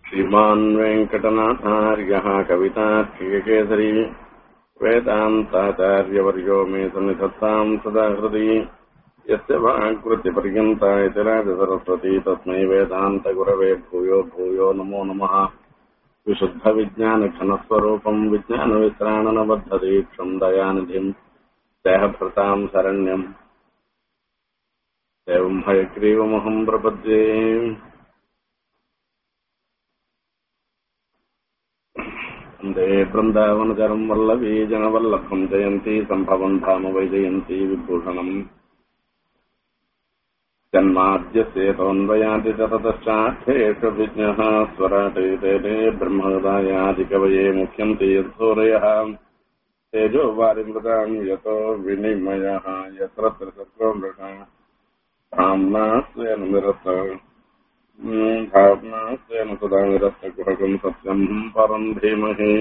श्रीमान् वेङ्कटनाथार्यः कवितार्किककेसरी वेदान्ताचार्यवर्यो मे सन्निधत्ताम् सदा हृदि यस्य वाक्कृतिपर्यन्ता इति राजसरस्वती तस्मै वेदान्तगुरवे भूयो भूयो नमो नमः विशुद्धविज्ञानघनस्वरूपम् विज्ञानवित्राणनबद्धदीक्षम् दयानिधिम् देहभृताम् शरण्यम् एवम् हयग्रीवमहम् प्रपद्ये वन्दे बृन्दावनचरम् वल्लवी जनवल्लभम् जयन्ती सम्भवम् धाम वैजयन्ती विभूषणम् जन्माद्यस्येतोऽन्वयाति च ततश्चार्थेषु विज्ञः स्वराटे तेने ब्रह्मदायादिकवये मुख्यन्ति यत्सूरयः तेजो वारिमृताम् यतो विनिमयः यत्र त्रिसर्गो मृषा धाम्ना स्वेन निरत भावना स्वेन सदा निरस्तकुहकम् सत्यम् परम् धीमहि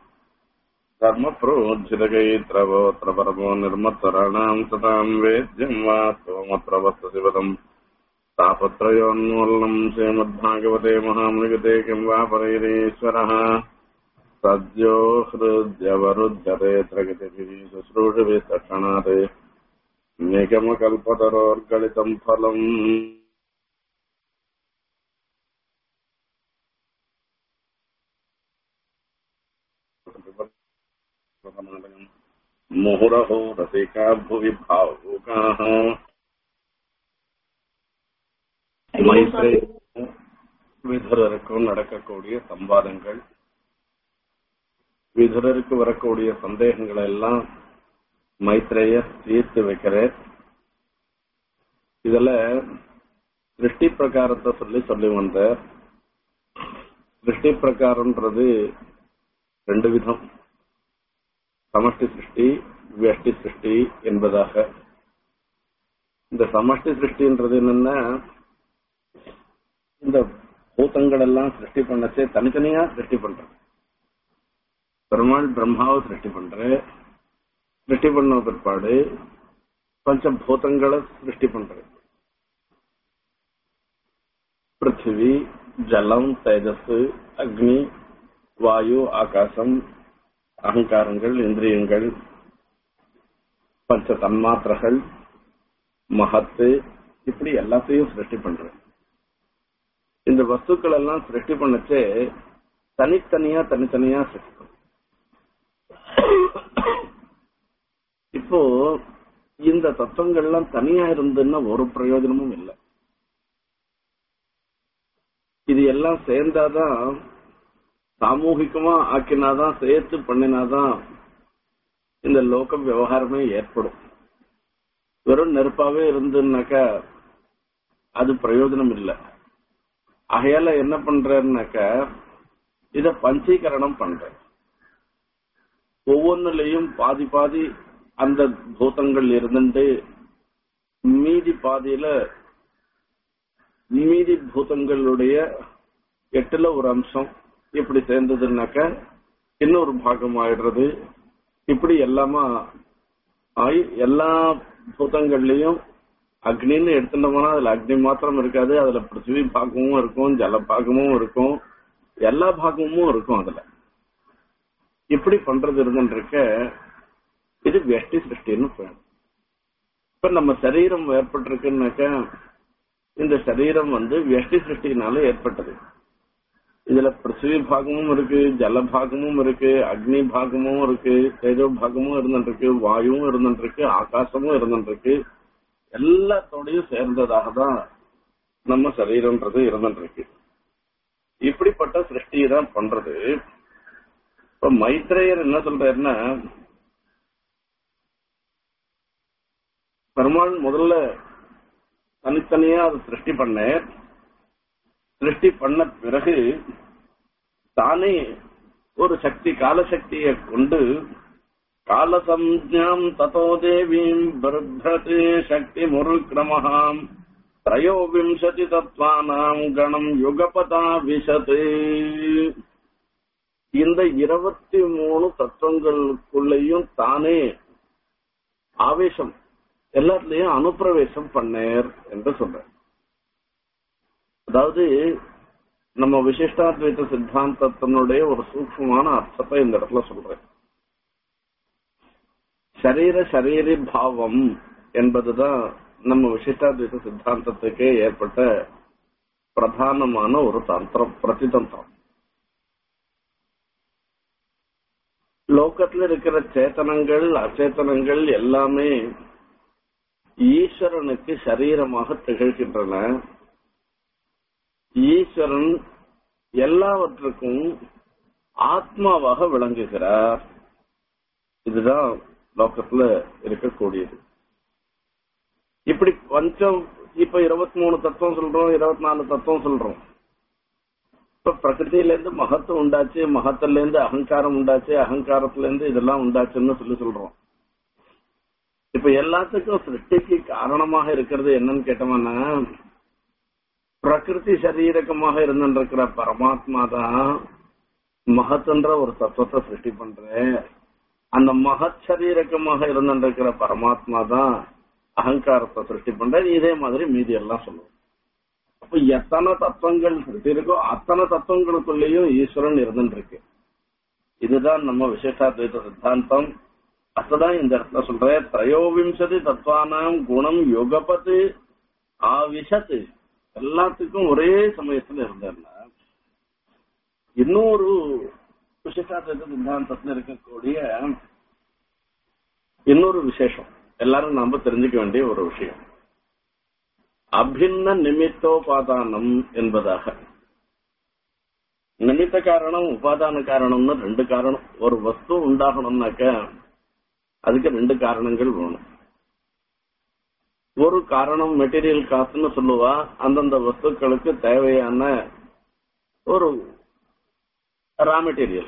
धर्मप्रोज्झितगैत्रवोऽत्र परमो निर्मत्तराणाम् सताम् वेद्यम् वा स्तोमत्र वस्तशिवदम् तापत्रयोन्मूलनम् श्रीमद्भागवते महामृगते किम् वा परैरीश्वरः सद्यो हृद्यवरुध्यते प्रगतिभिः शुश्रूषुभिः तक्षणात् निगमकल्पतरोर्गलितम् फलम् मुहुरहो रसिका भुवि भावुकाः மைத்ரே விதுரருக்கும் நடக்கக்கூடிய சம்பாதங்கள் விதுரருக்கு வரக்கூடிய சந்தேகங்களை எல்லாம் மைத்ரேய தீர்த்து வைக்கிறார் இதுல திருஷ்டி பிரகாரத்தை சொல்லி சொல்லி வந்த திருஷ்டி பிரகாரம்ன்றது ரெண்டு விதம் சமஷ்டி சிருஷ்டி வியஷ்டி சிருஷ்டி என்பதாக இந்த சமஷ்டி சிருஷ்டின்றது என்னன்னா இந்த பூத்தங்கள் எல்லாம் சிருஷ்டி பண்ணச்சே தனித்தனியா சிருஷ்டி பண்றது பெருமாள் பிரம்மாவை சிருஷ்டி பண்ற சிருஷ்டி பண்ண பிற்பாடு பஞ்சபூதங்களை சிருஷ்டி பண்றது பிருத்திவி ஜலம் தேஜஸ் அக்னி வாயு ஆகாசம் அகங்காரங்கள் இந்திரியங்கள் பஞ்ச தன்மாத்திரங்கள் மகத்து இப்படி எல்லாத்தையும் சிருஷ்டி பண்ற இந்த வஸ்துக்கள் எல்லாம் சிருஷ்டி பண்ணச்சே தனித்தனியா தனித்தனியா சிருஷ்டி பண்ற இப்போ இந்த தத்துவங்கள்லாம் தனியா இருந்துன்னா ஒரு பிரயோஜனமும் இல்லை இது எல்லாம் சேர்ந்தாதான் சாமூகிகமா ஆக்கினாதான் சேர்த்து பண்ணினாதான் இந்த லோக விவகாரமே ஏற்படும் வெறும் நெருப்பாவே இருந்துன்னாக்கா அது பிரயோஜனம் இல்லை ஆகையால என்ன பண்றேன்னாக்கா இத பஞ்சீகரணம் பண்ற ஒவ்வொன்னுலயும் பாதி பாதி அந்த பூதங்கள் இருந்துட்டு மீதி பாதியில மீதி பூதங்களுடைய எட்டுல ஒரு அம்சம் இப்படி சேர்ந்ததுன்னாக்க இன்னொரு பாகம் ஆயிடுறது இப்படி எல்லாமா ஆகி எல்லா பூதங்கள்லயும் அக்னின்னு எடுத்துட்டோம்னா அதுல அக்னி மாத்திரம் இருக்காது அதுல பிருத்திவி பாகமும் இருக்கும் ஜல பாகமும் இருக்கும் எல்லா பாகமும் இருக்கும் அதுல இப்படி பண்றது இருந்துருக்க இது வெஷ்டி சிருஷ்டின்னு பேரும் இப்ப நம்ம சரீரம் ஏற்பட்டிருக்குன்னாக்க இந்த சரீரம் வந்து வெஷ்டி சிருஷ்டினால ஏற்பட்டது இதுல பிருத்திவி பாகமும் இருக்கு ஜல பாகமும் இருக்கு அக்னி பாகமும் இருக்கு தேஜோ பாகமும் இருந்துருக்கு வாயுவும் இருந்துருக்கு ஆகாசமும் இருந்துருக்கு எல்லாத்தோடையும் சேர்ந்ததாக தான் நம்ம சரீரம்ன்றது இருந்துருக்கு இப்படிப்பட்ட சிருஷ்டியை தான் பண்றது இப்ப மைத்ரேயர் என்ன சொல்றாருன்னா பெருமாள் முதல்ல தனித்தனியா அதை சிருஷ்டி பண்ண சிருஷ்டி பண்ண பிறகு தானே ஒரு சக்தி காலசக்தியை கொண்டு காலசம்ஜாம் ததோ தேவீம் பிரத்தே சக்தி முருக்கிரமஹாம் திரயோவிம்சதி தத்வானாம் கணம் யுகபதா விசது இந்த இருபத்தி மூணு தத்துவங்களுக்குள்ளேயும் தானே ஆவேசம் எல்லாத்துலயும் அனுப்பிரவேசம் பண்ணேர் என்று சொல்ற அதாவது நம்ம விசிஷ்டாத்வைத சித்தாந்தத்தினுடைய ஒரு சூக்ஷ்மமான அர்த்தத்தை இந்த இடத்துல சொல்றேன் சரீர சரீரி பாவம் என்பதுதான் நம்ம விசிஷ்டாத்வைத சித்தாந்தத்துக்கே ஏற்பட்ட பிரதானமான ஒரு தந்திரம் பிரதிதந்திரம் லோகத்துல இருக்கிற சேத்தனங்கள் அச்சேதனங்கள் எல்லாமே ஈஸ்வரனுக்கு சரீரமாக திகழ்கின்றன ஈஸ்வரன் எல்லாவற்றுக்கும் ஆத்மாவாக விளங்குகிறார் இதுதான் லோகத்துல இருக்கக்கூடியது இப்படி பஞ்சம் இப்ப இருபத்தி மூணு தத்துவம் சொல்றோம் இருபத்தி நாலு தத்துவம் சொல்றோம் இப்ப பிரகிருதியில இருந்து மகத்துவம் உண்டாச்சு மகத்துல இருந்து அகங்காரம் உண்டாச்சு அகங்காரத்துல இருந்து இதெல்லாம் உண்டாச்சுன்னு சொல்லி சொல்றோம் இப்ப எல்லாத்துக்கும் சிருஷ்டிக்கு காரணமாக இருக்கிறது என்னன்னு கேட்டோம்னா பிரகிருதி சரீரகமாக இருந்திருக்கிற பரமாத்மா தான் மகத்துன்ற ஒரு தத்துவத்தை சிருஷ்டி பண்ற அந்த மகத் சரீரகமாக இருந்திருக்கிற பரமாத்மா தான் அகங்காரத்தை சிருஷ்டி பண்ற இதே மாதிரி மீதி எல்லாம் சொல்லுவோம் அப்ப எத்தனை தத்துவங்கள் சிருஷ்டி இருக்கோ அத்தனை தத்துவங்களுக்குள்ளேயும் ஈஸ்வரன் இருந்துருக்கு இதுதான் நம்ம விசேஷாத்வைத சித்தாந்தம் அதுதான் இந்த இடத்துல சொல்ற திரையோவிம்சதி தத்வானாம் குணம் யுகபத்து ஆவிஷத்து எல்லாத்துக்கும் ஒரே சமயத்துல இருந்தார்னா இன்னொரு விசேஷாத்வைத சித்தாந்தத்துல இருக்கக்கூடிய இன்னொரு விசேஷம் எல்லாரும் நாம தெரிஞ்சுக்க வேண்டிய ஒரு விஷயம் அபின்ன நிமித்தோபாதானம் என்பதாக நிமித்த காரணம் உபாதான காரணம்னு ரெண்டு காரணம் ஒரு வஸ்து உண்டாகணும்னாக்க அதுக்கு ரெண்டு காரணங்கள் வேணும் ஒரு காரணம் மெட்டீரியல் காசுன்னு சொல்லுவா அந்தந்த வஸ்துக்களுக்கு தேவையான ஒரு ரா மெட்டீரியல்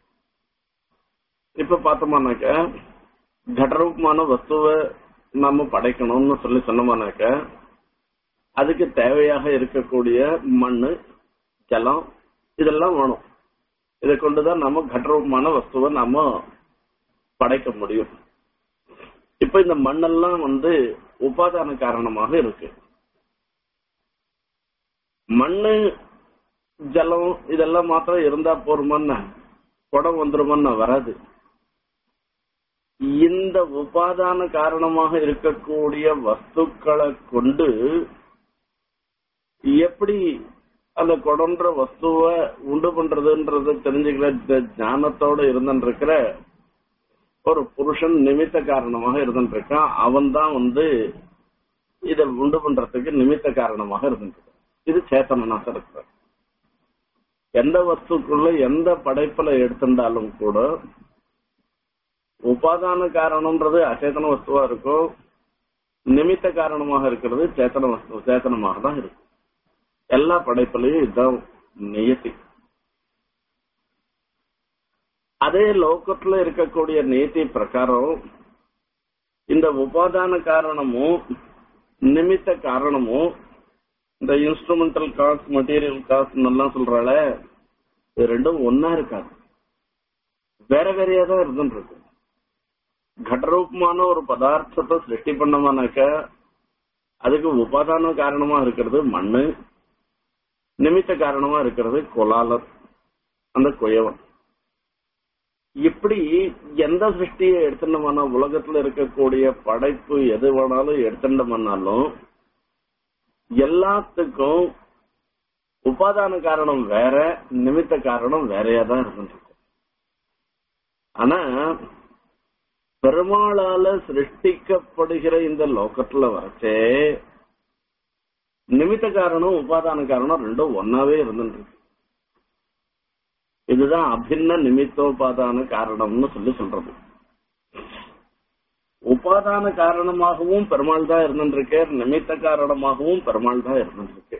இப்ப பார்த்தோம்னாக்க கடரூபமான வஸ்துவை நாம படைக்கணும்னு சொல்லி சொன்னோம்னாக்க அதுக்கு தேவையாக இருக்கக்கூடிய மண்ணு ஜலம் இதெல்லாம் வேணும் இதை கொண்டுதான் நம்ம கடரூபமான வஸ்துவை நாம படைக்க முடியும் இப்ப இந்த மண்ணெல்லாம் வந்து உபாதான காரணமாக இருக்கு மண்ணு ஜலம் இதெல்லாம் மாத்திரம் இருந்தா போருமன்னா குடம் வந்துருமன்னா வராது இந்த உபாதான காரணமாக இருக்கக்கூடிய வஸ்துக்களை கொண்டு எப்படி அந்த குடம்ன்ற வஸ்துவ உண்டு பண்றதுன்றத தெரிஞ்சுக்கிற ஞானத்தோட இருந்துருக்கிற ஒரு புருஷன் நிமித்த காரணமாக இருந்துருக்கான் அவன் தான் வந்து இத உண்டு பண்றதுக்கு நிமித்த காரணமாக இருந்துருக்கு இது சேத்தனனாக இருக்கிற எந்த வஸ்துக்குள்ள எந்த படைப்புல எடுத்துட்டாலும் கூட உபாதான காரணம்ன்றது அச்சேதன வஸ்துவா இருக்கும் நிமித்த காரணமாக இருக்கிறது சேத்தன வஸ்து சேத்தனமாக தான் இருக்கும் எல்லா படைப்புலையும் இதுதான் நியத்தி அதே லோகத்துல இருக்கக்கூடிய நீதி பிரகாரம் இந்த உபாதான காரணமும் நிமித்த காரணமும் இந்த இன்ஸ்ட்ருமெண்டல் காஸ்ட் மெட்டீரியல் காஸ்ட் எல்லாம் சொல்றாள இது ரெண்டும் ஒன்னா இருக்காது வேற வேறையா தான் இருந்துட்டு இருக்கு கடரூபமான ஒரு பதார்த்தத்தை சிருஷ்டி பண்ணோம்னாக்க அதுக்கு உபாதான காரணமா இருக்கிறது மண்ணு நிமித்த காரணமா இருக்கிறது கொலாலர் அந்த குயவன் இப்படி எந்த சிருஷ்டியை எடுத்துட்டோம்னா உலகத்துல இருக்கக்கூடிய படைப்பு எது வேணாலும் எடுத்துட்டோம்னாலும் எல்லாத்துக்கும் உபாதான காரணம் வேற நிமித்த காரணம் வேறையா தான் இருந்துட்டு ஆனா பெருமாளால சிருஷ்டிக்கப்படுகிற இந்த லோகத்துல வரச்சே நிமித்த காரணம் உபாதான காரணம் ரெண்டும் ஒன்னாவே இருந்துட்டு இருக்கு இதுதான் அபின்ன நிமித்தோபாதான காரணம்னு சொல்லி சொல்றது உபாதான காரணமாகவும் பெருமாள் தான் இருந்துருக்கு நிமித்த காரணமாகவும் பெருமாள் தான் இருந்துருக்கு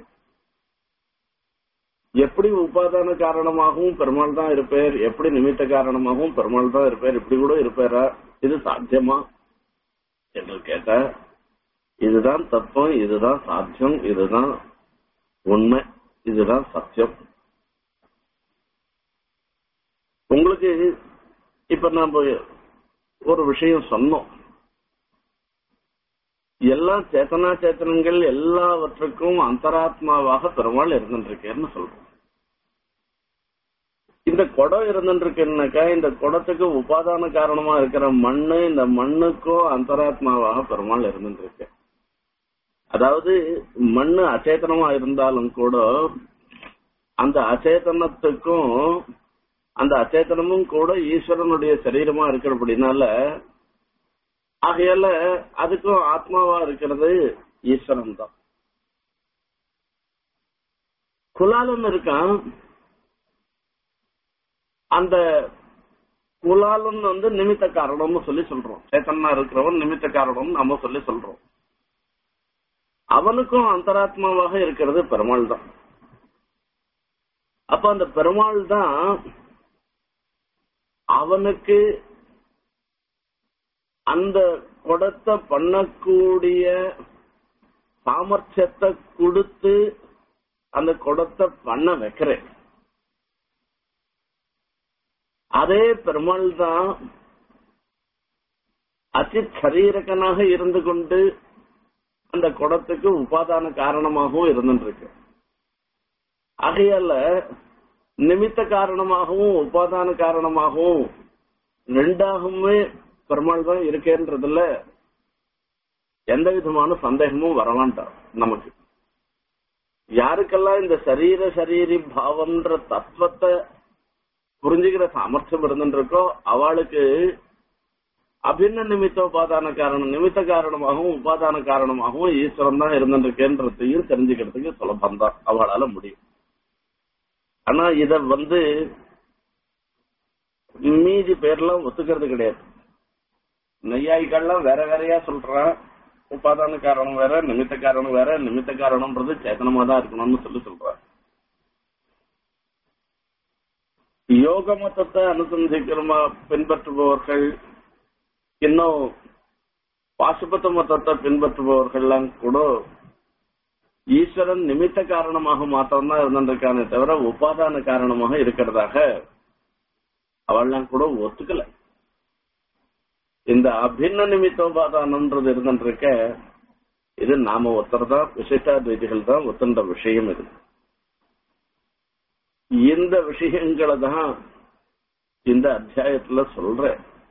எப்படி உபாதான காரணமாகவும் பெருமாள் தான் இருப்பார் எப்படி நிமித்த காரணமாகவும் பெருமாள் தான் இருப்பார் இப்படி கூட இருப்பாரா இது சாத்தியமா என்று கேட்ட இதுதான் தத்துவம் இதுதான் சாத்தியம் இதுதான் உண்மை இதுதான் சத்தியம் உங்களுக்கு இப்ப நாம ஒரு விஷயம் சொன்னோம் எல்லா சேத்தனா சேத்தனங்கள் எல்லாவற்றுக்கும் அந்தராத்மாவாக பெருமாள் இருந்துருக்கேன்னு சொல்றோம் இந்த குடம் இருந்துருக்குன்னாக்கா இந்த குடத்துக்கு உபாதான காரணமா இருக்கிற மண்ணு இந்த மண்ணுக்கும் அந்தராத்மாவாக பெருமாள் இருந்துருக்கு அதாவது மண்ணு அச்சேதனமா இருந்தாலும் கூட அந்த அச்சேதனத்துக்கும் அந்த அச்சேதனமும் கூட ஈஸ்வரனுடைய சரீரமா இருக்கிறபடினால ஆகையால அதுக்கும் ஆத்மாவா இருக்கிறது ஈஸ்வரன் தான் குலாலன் இருக்கான் அந்த குலாலன் வந்து நிமித்த காரணம்னு சொல்லி சொல்றோம் சேத்தனா இருக்கிறவன் நிமித்த காரணம் நாம சொல்லி சொல்றோம் அவனுக்கும் அந்தராத்மாவாக இருக்கிறது பெருமாள் தான் அப்ப அந்த பெருமாள் தான் அவனுக்கு அந்த குடத்தை பண்ணக்கூடிய சாமர்த்தியத்தை கொடுத்து அந்த குடத்தை பண்ண வைக்கிறேன் அதே பெருமாள் தான் அச்சித் சரீரகனாக இருந்து கொண்டு அந்த குடத்துக்கு உபாதான காரணமாகவும் இருந்துருக்கு ஆகையால நிமித்த காரணமாகவும் உபாதான காரணமாகவும் ரெண்டாகவுமே பெருமாள் தான் இருக்கேன்றதுல எந்த விதமான சந்தேகமும் வரவான்டா நமக்கு யாருக்கெல்லாம் இந்த சரீர சரீரி பாவம்ன்ற தத்துவத்தை புரிஞ்சுக்கிற சாமர்த்தியம் இருந்துருக்கோ அவளுக்கு அபின்ன நிமித்த உபாதான காரணம் நிமித்த காரணமாகவும் உபாதான காரணமாகவும் ஈஸ்வரன் தான் இருந்துருக்கேன்றதையும் தெரிஞ்சுக்கிறதுக்கு சுலபம் தான் அவளால முடியும் ஆனா இத வந்து மீதி பேர்லாம் ஒத்துக்கிறது கிடையாது நெய்யாய்கள்லாம் வேற வேறையா சொல்றான் உபாதான காரணம் வேற நிமித்த காரணம் வேற நிமித்த காரணம்ன்றது சேத்தனமா தான் இருக்கணும்னு சொல்லி சொல்றான் யோக மதத்தை அனுசந்திக்கிறமா பின்பற்றுபவர்கள் இன்னும் பாசுபத்த மதத்தை பின்பற்றுபவர்கள்லாம் கூட ஈஸ்வரன் நிமித்த காரணமாக மாத்திரம்தான் இருந்திருக்கானே தவிர உபாதான காரணமாக இருக்கிறதாக அவள்லாம் கூட ஒத்துக்கல இந்த அபின்ன நிமித்தோபாதானம்ன்றது இருந்துருக்க இது நாம ஒருத்தர் தான் விசிஷ்டாத்வைதிகள் தான் ஒத்துண்ட விஷயம் இது இந்த விஷயங்களை தான் இந்த அத்தியாயத்துல சொல்ற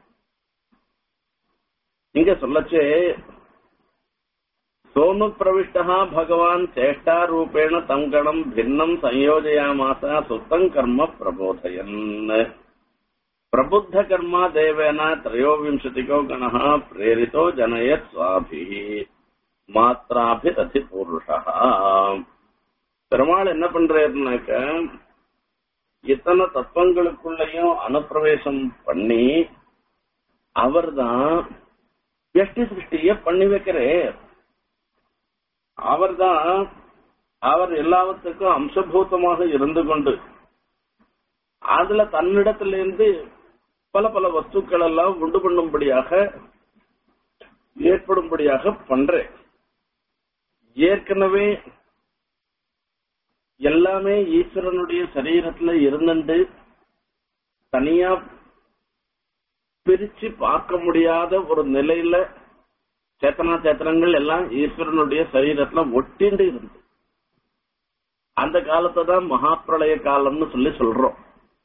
இங்க சொல்லச்சே சோமு பிரவிஷ்டா பகவான் சேஷ்டாரூபேண தம் கணம் பின்னம் சயோஜயாமாச சுத்தம் கர்ம பிரபோதயன் பிரபுத்த கர்மா தேவேன திரையோவிம்சதிகோ கணः பிரேரிதோ ஜனயத் சுவாபிः மாத்ராபிரதி புருஷா பெருமாள் என்ன பண்றாருனாக்க இத்தனை தத்துவங்களுக்குள்ளயும் அனுப்பிரவேசம் பண்ணி அவர்தான் எஷ்டி சிருஷ்டிய பண்ணி வைக்கிறார் அவர்தான் அவர் எல்லாவற்றுக்கும் அம்சபூதமாக இருந்து கொண்டு அதுல தன்னிடத்திலிருந்து பல பல வஸ்துக்கள் எல்லாம் உண்டு பண்ணும்படியாக ஏற்படும்படியாக பண்றேன் ஏற்கனவே எல்லாமே ஈஸ்வரனுடைய சரீரத்துல இருந்துட்டு தனியா பிரிச்சு பார்க்க முடியாத ஒரு நிலையில சேத்தனா சேத்தனங்கள் எல்லாம் ஈஸ்வரனுடைய சரீரத்துல ஒட்டிண்டு இருந்து அந்த காலத்தை தான் மகாப்பிரளய காலம்னு சொல்லி சொல்றோம்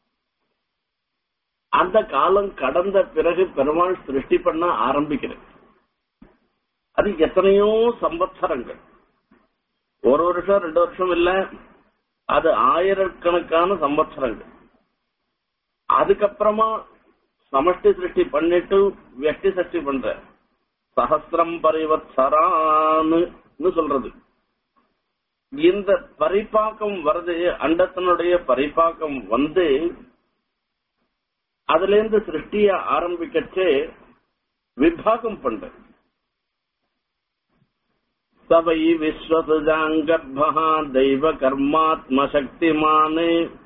அந்த காலம் கடந்த பிறகு பெருமாள் சிருஷ்டி பண்ண ஆரம்பிக்கிறது அது எத்தனையோ சம்பத்சரங்கள் ஒரு வருஷம் ரெண்டு வருஷம் இல்ல அது ஆயிரக்கணக்கான சம்பத்சரங்கள் அதுக்கப்புறமா சமஷ்டி சிருஷ்டி பண்ணிட்டு வெஷ்டி சஷ்டி பண்ற சஹசிரம் பரிவத்சரான்னு சொல்றது இந்த பரிபாக்கம் வருது அண்டத்தினுடைய பரிபாக்கம் வந்து அதுல இருந்து சிருஷ்டிய ஆரம்பிக்கச்சே விபாகம் பண்ற சபை விஸ்வசுஜாங்கர்பா தெய்வ கர்மாத்ம சக்திமான்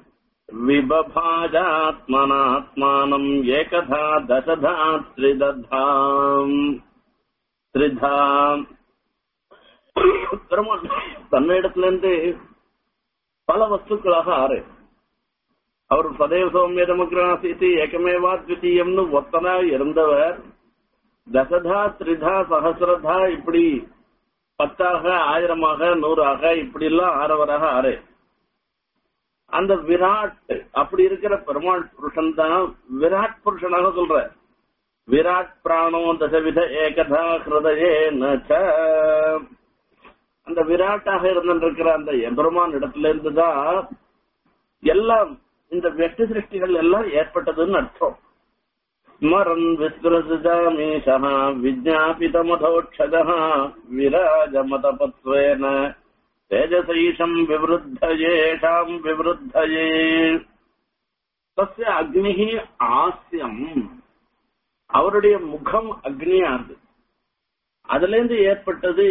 விபபாஜாத்மனாத்மானம் ஏகதா தசதா த்ரிததாம் த்ரிதாம் பெருமாள் தன்னிடத்துல இருந்து பல வஸ்துக்களாக ஆறு அவர் சதைவ சௌமிய நமக்கு ஏகமேவா த்விதீயம்னு ஒத்தனா இருந்தவர் தசதா த்ரிதா சகசிரதா இப்படி பத்தாக ஆயிரமாக நூறாக இப்படி எல்லாம் ஆறவராக ஆறு அந்த விராட் அப்படி இருக்கிற பெருமாள் புருஷன் தான் விராட் புருஷனாக சொல்ற விராட் பிராணோ தசவித ஏகதா ஹிருதயே அந்த விராட்டாக இருந்திருக்கிற அந்த எம்பெருமான் இடத்துல இருந்துதான் எல்லாம் இந்த வெட்டு சிருஷ்டிகள் எல்லாம் ஏற்பட்டதுன்னு அர்த்தம் ஸ்மரன் விஸ்வரசுஜாமீஷா விஜாபிதமதோட்சத விராஜமதபத்வேன தேஜசைஷம் விவருத்தயேஷாம் விவருத்தயே தஸ்ய அக்னிஹி ஆசியம் அவருடைய முகம் அக்னியாது அதுல இருந்து ஏற்பட்டது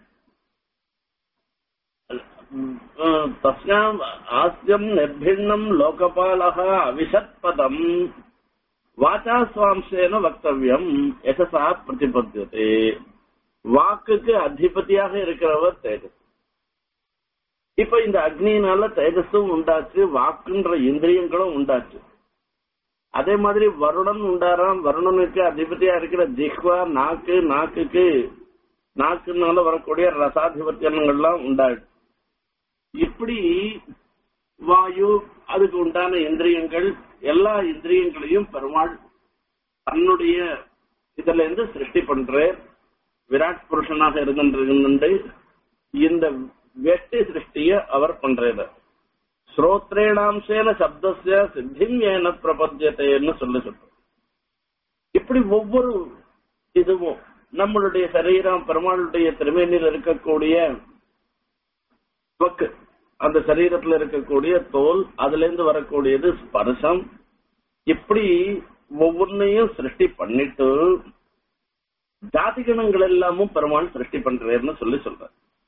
தஸ்யாம் ஆஸ்யம் நிர்பின்னம் லோகபாலக அவிசத்பதம் வாச்சா சுவாம்சேன வக்தவியம் யசசா பிரதிபத்தியதே வாக்குக்கு அதிபதியாக இருக்கிறவர் தேஜஸ் இப்ப இந்த அக்னியினால தேஜஸும் உண்டாச்சு வாக்குன்ற இந்திரியங்களும் உண்டாச்சு அதே மாதிரி வருணன் உண்டாராம் வருணனுக்கு அதிபதியா இருக்கிற ஜிஹ்வா நாக்கு நாக்குக்கு நாக்குனால வரக்கூடிய ரசாதிபத்தியங்கள்லாம் உண்டாச்சு இப்படி வாயு அதுக்கு உண்டான இந்திரியங்கள் எல்லா இந்திரியங்களையும் பெருமாள் தன்னுடைய இதுல இருந்து சிருஷ்டி பண்ற விராட் புருஷனாக இருக்கின்ற இந்த வெட்டி சிருஷ்டிய அவர் பண்றது ஸ்ரோத்ரேணாம்சேன சப்தசிய சித்திம் ஏன பிரபத்தியத்தைன்னு சொல்லி சொல்றோம் இப்படி ஒவ்வொரு இதுவும் நம்மளுடைய சரீரம் பெருமாளுடைய திருமேனியில் இருக்கக்கூடிய துவக்கு அந்த சரீரத்துல இருக்கக்கூடிய தோல் அதுல இருந்து வரக்கூடியது ஸ்பர்சம் இப்படி ஒவ்வொன்னையும் சிருஷ்டி பண்ணிட்டு ஜாதிகணங்கள் எல்லாமும் பெருமாள் சிருஷ்டி பண்றேன்னு சொல்லி சொல்ற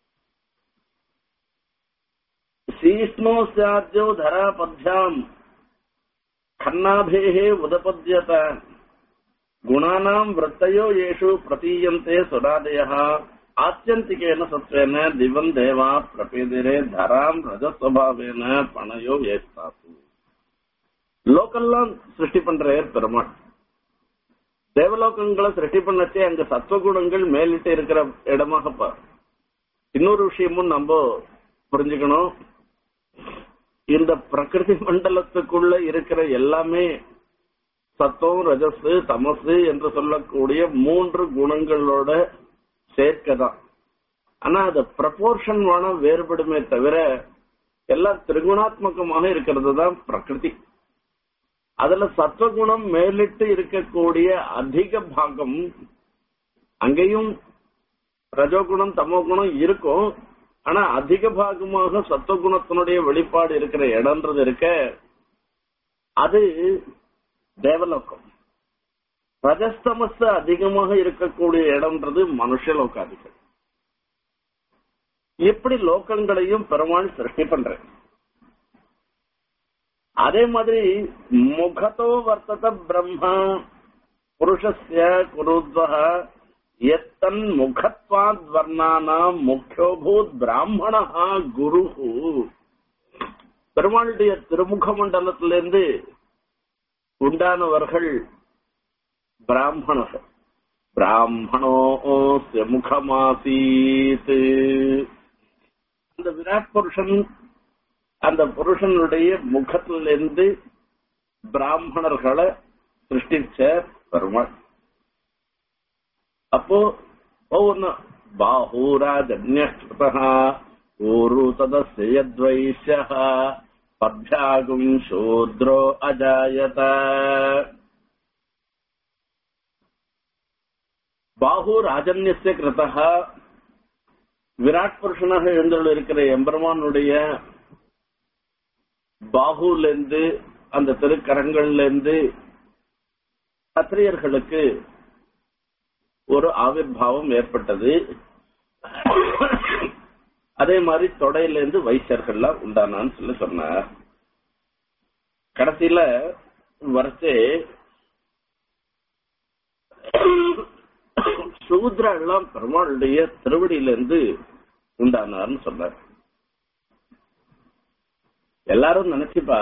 சீஷ்ணோ சாத்தியோ தராபத்யாம் கண்ணாபேகே உதபத்யத குணானாம் விரத்தயோ ஏஷு பிரதீயந்தே சுடாதய ஆத்தியந்திகேன சத்வேன திவம் தேவா பிரபேதிரே தராம் ரஜஸ்வபாவேன பணயோ ஏஸ்தாசு லோக்கெல்லாம் சிருஷ்டி பண்றார் பெருமாள் தேவலோகங்களை சிருஷ்டி பண்ணச்சே அங்க சத்வகுணங்கள் மேலிட்டு இருக்கிற இடமாக பார் இன்னொரு விஷயமும் நம்ம புரிஞ்சுக்கணும் இந்த பிரகிருதி மண்டலத்துக்குள்ள இருக்கிற எல்லாமே சத்தம் ரஜஸ் தமசு என்று சொல்லக்கூடிய மூன்று குணங்களோட சேர்க்கை தான் ஆனா அது ப்ரப்போர்ஷன் வேணா வேறுபடுமே தவிர எல்லாம் திரிகுணாத்மகமாக இருக்கிறது தான் பிரகிருதி அதுல சத்வகுணம் மேலிட்டு இருக்கக்கூடிய அதிக பாகம் அங்கேயும் ரஜோகுணம் தமோகுணம் இருக்கும் ஆனா அதிக பாகமாக சத்துவகுணத்தினுடைய வெளிப்பாடு இருக்கிற இடம்ன்றது இருக்க அது தேவலோகம் ரஜஸ்தமஸ் அதிகமாக இருக்கக்கூடிய இடம்ன்றது மனுஷலோகாதிகள் எப்படி லோகங்களையும் பெருமாள் சிருஷ்டி பண்ற அதே மாதிரி முகத்தோ வர்த்தத பிரம்மா புருஷஸ்ய குருத்வக எத்தன் முகத்வாத் வர்ணானாம் முக்கியோபூத் பிராமணா குரு பெருமாளுடைய திருமுக மண்டலத்திலிருந்து உண்டானவர்கள் பிராமணர்கள் பிராமணோ முகமாசீத் அந்த விராட் புருஷன் அந்த புருஷனுடைய முகத்திலிருந்து பிராமணர்களை சிருஷ்டிச்ச பெருமாள் அப்போ ஒவ்வொன்னு பாஹூராஜன்யஸ்ருதா ஊரு ததஸ்யத்வைஷ்ய பத்யாகும் சூத்ரோ அஜாயத பாஹு ராஜன்யஸ்ய கிருதா விராட் புருஷனாக எழுந்துள்ள இருக்கிற எம்பெருமானுடைய பாகுல இருந்து அந்த திருக்கரங்கள்ல இருந்து கத்திரியர்களுக்கு ஒரு ஆவிர்வாவம் ஏற்பட்டது அதே மாதிரி தொடையில இருந்து வைசியர்கள்லாம் உண்டானான்னு சொல்லி சொன்னார் கடைசியில வரைச்சே சூத்ரா எல்லாம் பெருமாளுடைய திருவடியில இருந்து உண்டானார்னு சொன்னார் எல்லாரும் நினைச்சுப்பா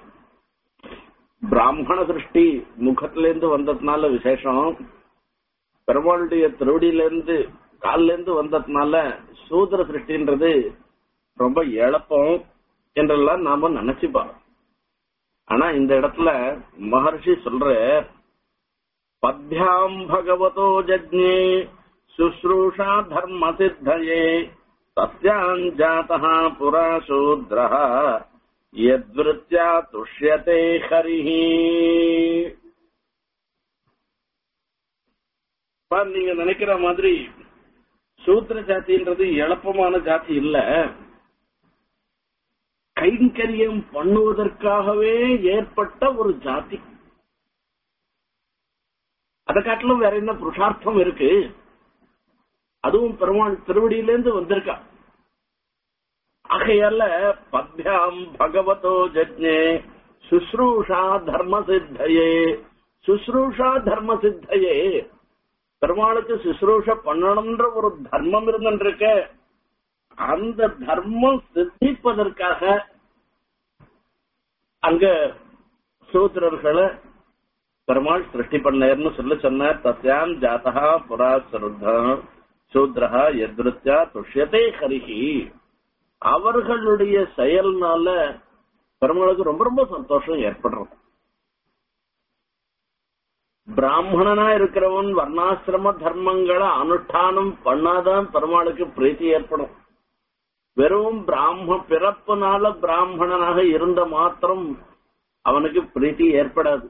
பிராமண சிருஷ்டி முகத்துல இருந்து வந்ததுனால விசேஷம் பெருமாளுடைய திருவடியில இருந்து காலில இருந்து வந்ததுனால சூத்திர சிருஷ்டின்றது ரொம்ப எளப்பம் என்றெல்லாம் நாம நினைச்சுப்போம் ஆனா இந்த இடத்துல மகர்ஷி சொல்ற பத்யாம் பகவதோ ஜஜ்ஞே சுஸ்ரூஷா தர்ம சித்தயே சத்யாஞ்சாத்தா புரா சூத்ரா யத்விருத்யா துஷ்யதே ஹரிஹி நீங்க நினைக்கிற மாதிரி சூத்திர ஜாதின்றது எளப்பமான ஜாதி இல்ல கைங்கரியம் பண்ணுவதற்காகவே ஏற்பட்ட ஒரு ஜாதி அதை காட்டிலும் வேற என்ன புருஷார்த்தம் இருக்கு அதுவும் பெருமாள் திருவடியிலேருந்து வந்திருக்கா ஆகையால பத்யாம் பகவதோ ஜஜ்ஞே சுஸ்ரூஷா தர்ம சித்தையே சுஸ்ரூஷா தர்ம சித்தையே பெருமாளுக்கு சுஸ்ரூஷ பண்ணணும்ன்ற ஒரு தர்மம் இருந்துருக்க அந்த தர்மம் சித்திப்பதற்காக அங்க சூத்திரர்களை பெருமாள் சிருஷ்டி பண்ணேர்னு சொல்லி சொன்னார் தஸ்யாம் ஜாதா புரா சருத்தா சூத்ரா எதிர்த்தியா துஷ்யதே ஹரிஹி அவர்களுடைய செயல்னால பெருமாளுக்கு ரொம்ப ரொம்ப சந்தோஷம் ஏற்படுறது பிராமணனா இருக்கிறவன் வர்ணாசிரம தர்மங்களை அனுஷ்டானம் பண்ணாதான் பெருமாளுக்கு பிரீத்தி ஏற்படும் வெறும் பிராம பிறப்புனால பிராமணனாக இருந்த மாத்திரம் அவனுக்கு பிரீத்தி ஏற்படாது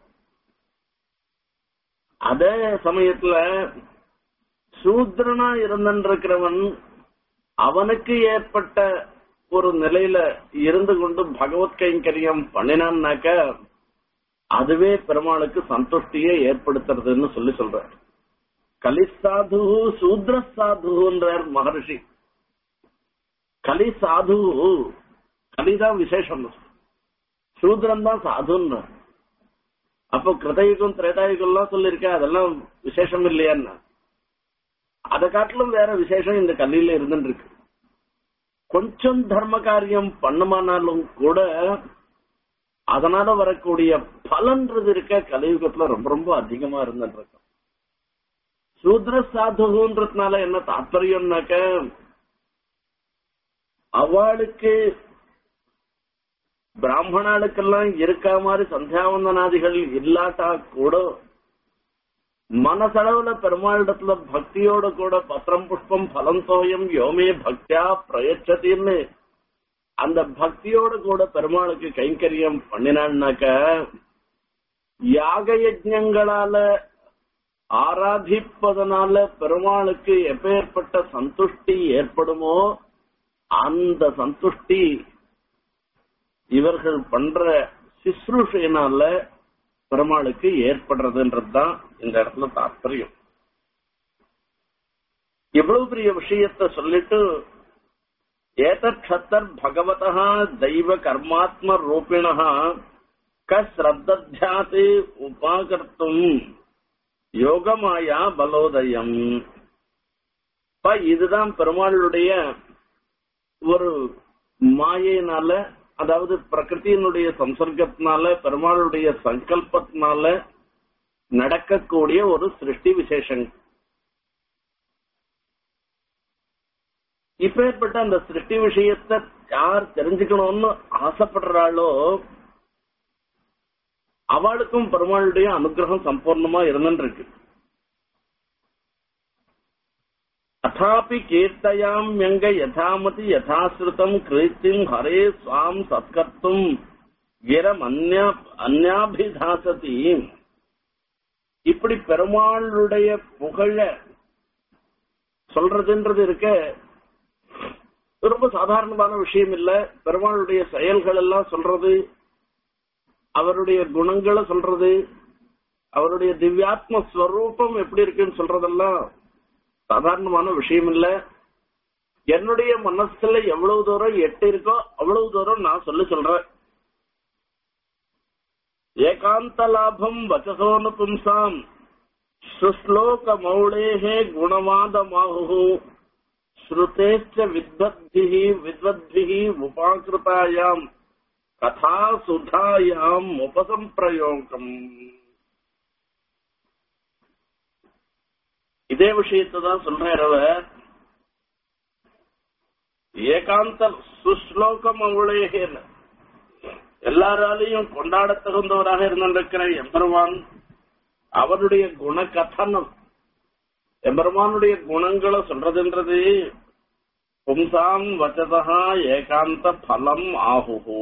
அதே சமயத்துல சூத்ரனா இருந்திருக்கிறவன் அவனுக்கு ஏற்பட்ட ஒரு நிலையில இருந்து கொண்டு பகவத் கைங்கரியம் பண்ணினான்னாக்க அதுவே பெருமாளுக்கு சந்துஷ்டியை ஏற்படுத்துறதுன்னு சொல்லி சொல்ற கலிசாது சூத்ர சாதுன்றார் மகர்ஷி கலி சாது கலிதான் விசேஷம் சூத்ரன் தான் சாதுன்ற அப்போ கிருதயுகம் திரேதாயுகம்லாம் சொல்லிருக்க அதெல்லாம் விசேஷம் இல்லையான்னா அதை காட்டிலும் வேற விசேஷம் இந்த கல்லியில இருந்துட்டு இருக்கு கொஞ்சம் தர்ம காரியம் பண்ணுமானாலும் கூட அதனால வரக்கூடிய பலன்றது இருக்க கலியுகத்துல ரொம்ப ரொம்ப அதிகமா இருந்துட்டு இருக்கு சூத்ர சாதுன்றதுனால என்ன தாத்பரியம்னாக்க அவளுக்கு பிராமணாளுக்கெல்லாம் இருக்கா மாதிரி சந்தியாவந்தனாதிகள் இல்லாட்டா கூட மனசளவுல பெருமாளிடத்துல பக்தியோட கூட பத்திரம் புஷ்பம் பலம் தோயம் யோமே பக்தியா பிரயச்சதின்னு அந்த பக்தியோட கூட பெருமாளுக்கு கைங்கரியம் பண்ணினான்னாக்க யாக யஜ்ஞங்களால ஆராதிப்பதனால பெருமாளுக்கு எப்பேற்பட்ட சந்துஷ்டி ஏற்படுமோ அந்த சந்துஷ்டி இவர்கள் பண்ற சிஸ்ருஷையினால பெருமாளுக்கு ஏற்படுறதுன்றதுதான் இந்த இடத்துல தாற்பயம் இவ்வளவு பெரிய விஷயத்த சொல்லிட்டு ஏதர் பகவதா தெய்வ கர்மாத்ம ரூபிண கஸ்ரத்தியாத் உபாகர்த்தும் யோகமாயா பலோதயம் இதுதான் பெருமாளுடைய ஒரு மாயினால அதாவது பிரகிருத்தியினுடைய சம்சர்க்கத்தினால பெருமாளுடைய சங்கல்பத்தினால நடக்கக்கூடிய ஒரு சிருஷ்டி விசேஷம் இப்பேற்பட்ட அந்த சிருஷ்டி விஷயத்தை யார் தெரிஞ்சுக்கணும்னு ஆசைப்படுறாளோ அவளுக்கும் பெருமாளுடைய அனுகிரகம் சம்பூர்ணமா இருந்துருக்கு அதாபி கீர்த்தயாம் எங்க யதாமதி யதாசிருதம் கிருத்திம் ஹரே சுவாம் சத்கர்த்தும் கிரம் அந்யா அந்யாபிதாசதி இப்படி பெருமாளுடைய புகழ சொல்றதுன்றது இருக்க ரொம்ப சாதாரணமான விஷயம் இல்ல பெருமாளுடைய செயல்கள் எல்லாம் சொல்றது அவருடைய குணங்களை சொல்றது அவருடைய திவ்யாத்ம ஸ்வரூபம் எப்படி இருக்குன்னு சொல்றதெல்லாம் சாதாரணமான விஷயம் இல்ல என்னுடைய மனசுல எவ்வளவு தூரம் எட்டு இருக்கோ அவ்வளவு தூரம் நான் சொல்லி சொல்றேன் ஏகாந்த லாபம் வச்சசோன பும்சாம் சுஸ்லோக மௌளேஹே குணவாதமாகு ஸ்ருதேச்ச வித்வத்பிஹி வித்வத்பிஹி உபாகிருதாயாம் கதா சுதாயாம் உபசம்பிரயோகம் இதே விஷயத்தை தான் சொல்றார் அவர் ஏகாந்த சுஸ்லோகம் அவளேகேன்னு எல்லாராலையும் கொண்டாட தகுந்தவராக இருந்திருக்கிற எம்பெருமான் அவருடைய குண கதனம் எம்பெருமானுடைய குணங்களை சொல்றதுன்றது பும்சாம் வச்சதா ஏகாந்த பலம் ஆகுகோ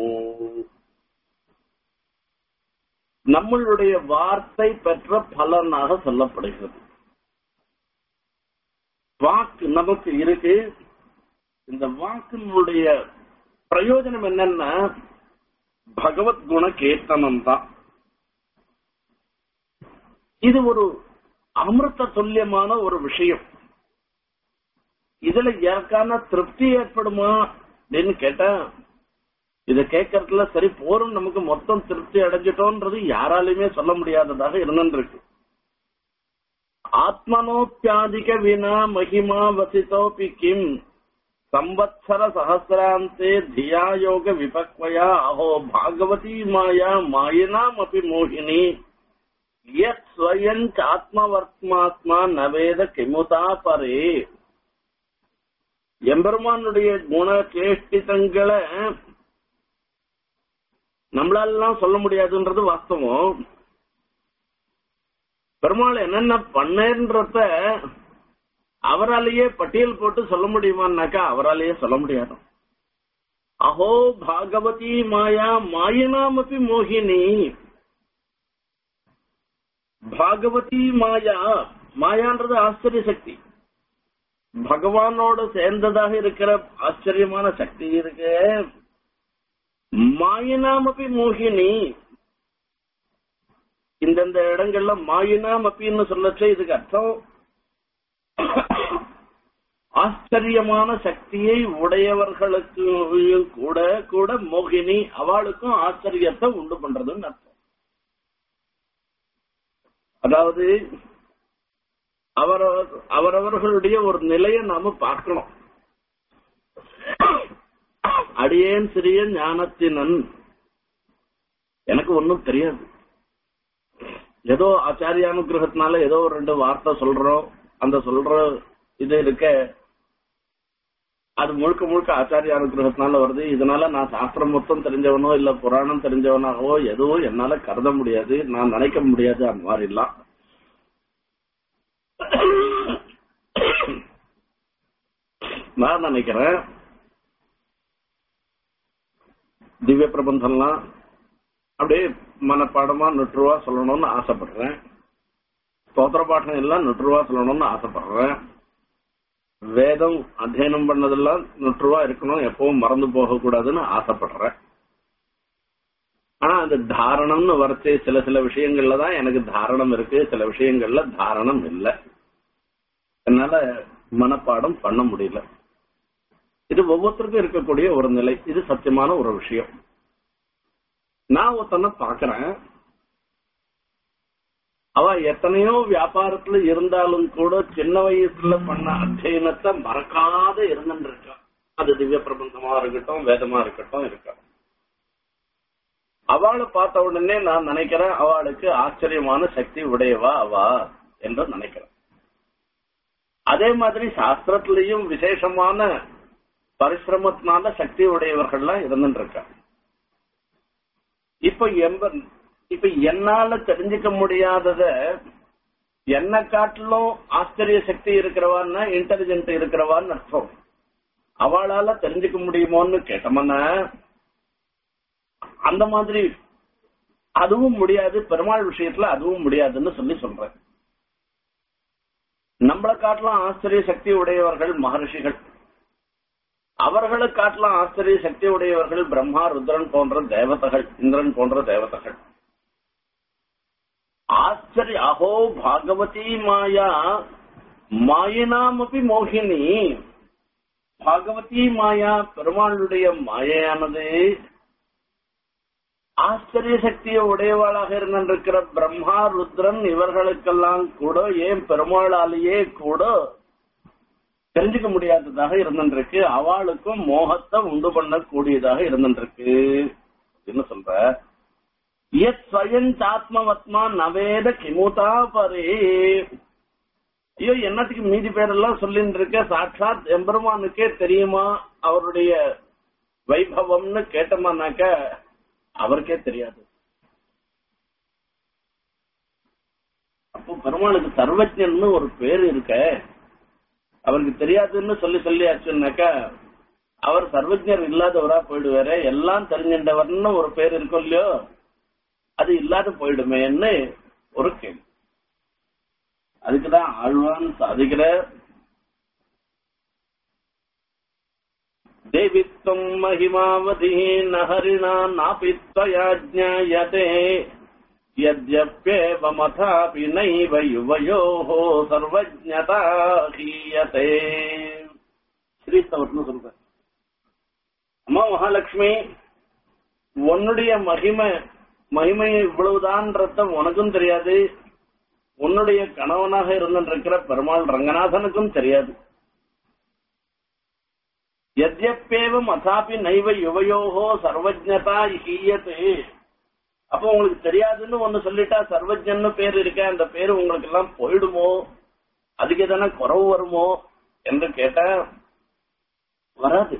நம்மளுடைய வார்த்தை பெற்ற பலனாக சொல்லப்படுகிறது வாக்கு நமக்கு இருக்கு இந்த வாக்கினுடைய பிரயோஜனம் என்னன்னா பகவத் குண கீர்த்தனம் தான் இது ஒரு அமிர்த துல்லியமான ஒரு விஷயம் இதுல யாருக்கான திருப்தி ஏற்படுமா அப்படின்னு கேட்டா இத கேட்கறதுல சரி போரும் நமக்கு மொத்தம் திருப்தி அடைஞ்சிட்டோன்றது யாராலையுமே சொல்ல முடியாததாக இருந்துருக்கு ஆத்மனோப்பியாதிக வினா மகிமா வசிதோபி கிம் संवत्सर सहस्रान्ते धिया योग विपक्वया अहो भागवती माया मायिनामपि मोहिनी यत् स्वयं ஆத்மவர்த்மாத்மா நவேத கிமுதா பரே எம்பெருமானுடைய குண சேஷ்டிதங்களை நம்மளாலாம் சொல்ல முடியாதுன்றது வாஸ்தவம் பெருமாள் என்னென்ன பண்ணேன்றத அவராலேயே பட்டியல் போட்டு சொல்ல முடியுமான்னாக்கா அவராலேயே சொல்ல முடியாது அஹோ பாகவதி மாயா மாயினாமப்பி மோகினி பாகவதி மாயா மாயான்றது ஆச்சரிய சக்தி பகவானோட சேர்ந்ததாக இருக்கிற ஆச்சரியமான சக்தி இருக்கு மாயினாமப்பி மோகினி இந்தந்த இடங்கள்ல மாயினாமப்பின்னு சொல்லச்சே இதுக்கு அர்த்தம் ஆச்சரியமான சக்தியை உடையவர்களுக்கு கூட கூட மோகினி அவளுக்கும் ஆச்சரியத்தை உண்டு பண்றதுன்னு அர்த்தம் அதாவது அவரவர் அவரவர்களுடைய ஒரு நிலையை நாம பார்க்கணும் அடியேன் சிறிய ஞானத்தினன் எனக்கு ஒன்னும் தெரியாது ஏதோ ஆச்சாரியானுகிரகத்தினால ஏதோ ஒரு ரெண்டு வார்த்தை சொல்றோம் அந்த சொல்ற இது இருக்க அது முழுக்க முழுக்க ஆச்சாரிய அனுகிரகத்தினால வருது இதனால நான் சாஸ்திரம் மொத்தம் தெரிஞ்சவனோ இல்ல புராணம் தெரிஞ்சவனாகவோ எதுவும் என்னால கருத முடியாது நான் நினைக்க முடியாது அந்த மாதிரி எல்லாம் நான் நினைக்கிறேன் திவ்ய பிரபந்தம்லாம் அப்படியே மனப்பாடமா நுற்றுவா சொல்லணும்னு ஆசைப்படுறேன் ஸ்தோத்திர பாடம் எல்லாம் நுற்றுவா சொல்லணும்னு ஆசைப்படுறேன் வேதம் அத்தியனம் பண்ணதெல்லாம் நுற்றுவா இருக்கணும் எப்பவும் மறந்து போக கூடாதுன்னு ஆசைப்படுறேன் ஆனா அந்த தாரணம்னு வரச்சே சில சில விஷயங்கள்ல தான் எனக்கு தாரணம் இருக்கு சில விஷயங்கள்ல தாரணம் இல்லை என்னால மனப்பாடம் பண்ண முடியல இது ஒவ்வொருத்தருக்கும் இருக்கக்கூடிய ஒரு நிலை இது சத்தியமான ஒரு விஷயம் நான் ஒருத்தனை பாக்குறேன் அவ எத்தனையோ வியாபாரத்துல இருந்தாலும் கூட சின்ன வயசுல பண்ண அத்தியனத்தை மறக்காத இருந்துட்டு இருக்கா அது திவ்ய பிரபந்தமா இருக்கட்டும் வேதமா இருக்கட்டும் இருக்கட்டும் அவளை பார்த்த உடனே நான் நினைக்கிறேன் அவளுக்கு ஆச்சரியமான சக்தி உடையவா அவா என்று நினைக்கிறேன் அதே மாதிரி சாஸ்திரத்திலையும் விசேஷமான பரிசிரமத்தினால சக்தி உடையவர்கள்லாம் இருந்துட்டு இருக்கா இப்ப எம்ப இப்ப என்னால தெரிஞ்சுக்க முடியாதத என்ன காட்டிலும் ஆச்சரிய சக்தி இருக்கிறவான்னா இன்டெலிஜென்ட் இருக்கிறவான்னு அர்த்தம் அவளால தெரிஞ்சுக்க முடியுமோன்னு கேட்டோம்னா அந்த மாதிரி அதுவும் முடியாது பெருமாள் விஷயத்துல அதுவும் முடியாதுன்னு சொல்லி சொல்றேன் நம்மளை காட்டலாம் ஆச்சரிய சக்தி உடையவர்கள் மகர்ஷிகள் அவர்களை காட்டலாம் ஆச்சரிய சக்தி உடையவர்கள் பிரம்மா ருத்ரன் போன்ற தேவதைகள் இந்திரன் போன்ற தேவதைகள் ஆச்சரிய அஹோ பாகவதி மாயா மாயினாமபி மோகினி பாகவதி மாயா பெருமாளுடைய மாயானது ஆச்சரிய சக்தியை உடையவாளாக இருந்திருக்கிற பிரம்மா ருத்ரன் இவர்களுக்கெல்லாம் கூட ஏன் பெருமாளாலேயே கூட தெரிஞ்சுக்க முடியாததாக இருந்திருக்கு அவளுக்கும் மோகத்தை உண்டு பண்ணக்கூடியதாக இருந்திருக்கு அப்படின்னு சொல்ற எத் ஸ்வயஞ்சாத்மவத்மா நவேத கிமுதா பரே ஐயோ என்னத்துக்கு மீதி பேரெல்லாம் சொல்லிட்டு இருக்க சாட்சாத் எம்பெருமானுக்கே தெரியுமா அவருடைய வைபவம்னு கேட்டோமானாக்க அவருக்கே தெரியாது அப்போ பெருமாளுக்கு சர்வஜன்னு ஒரு பேர் இருக்க அவருக்கு தெரியாதுன்னு சொல்லி சொல்லியாச்சுன்னாக்கா அவர் சர்வஜர் இல்லாதவரா போயிடுவாரு எல்லாம் தெரிஞ்சின்றவர்னு ஒரு பேர் இருக்கும் இல்லையோ அது இல்லாத போயிடுமேன்னு ஒரு கேள்வி அதுக்குதான் ஆழ்வான் சாதிக்கிற தேவித்வம் மகிமாவதி நஹரிணா நாபித்வயா ஜாயதே यद्यप्येवमथापि नैव युवयोः सर्वज्ञता हीयते ஸ்ரீஸ்தவர்னு சொல்ற அம்மா மகாலட்சுமி உன்னுடைய மகிமை மகிமை இவ்வளவுதான்றத உனக்கும் தெரியாது உன்னுடைய கணவனாக இருந்திருக்கிற பெருமாள் ரங்கநாதனுக்கும் தெரியாது எத்யப்பேவம் அதாபி நைவ யுவயோகோ சர்வஜதா ஹீயத்து அப்போ உங்களுக்கு தெரியாதுன்னு ஒண்ணு சொல்லிட்டா சர்வஜன்னு பேர் இருக்க அந்த பேர் உங்களுக்கு எல்லாம் போயிடுமோ அதுக்கு எதனா குறவு வருமோ என்று கேட்டா வராது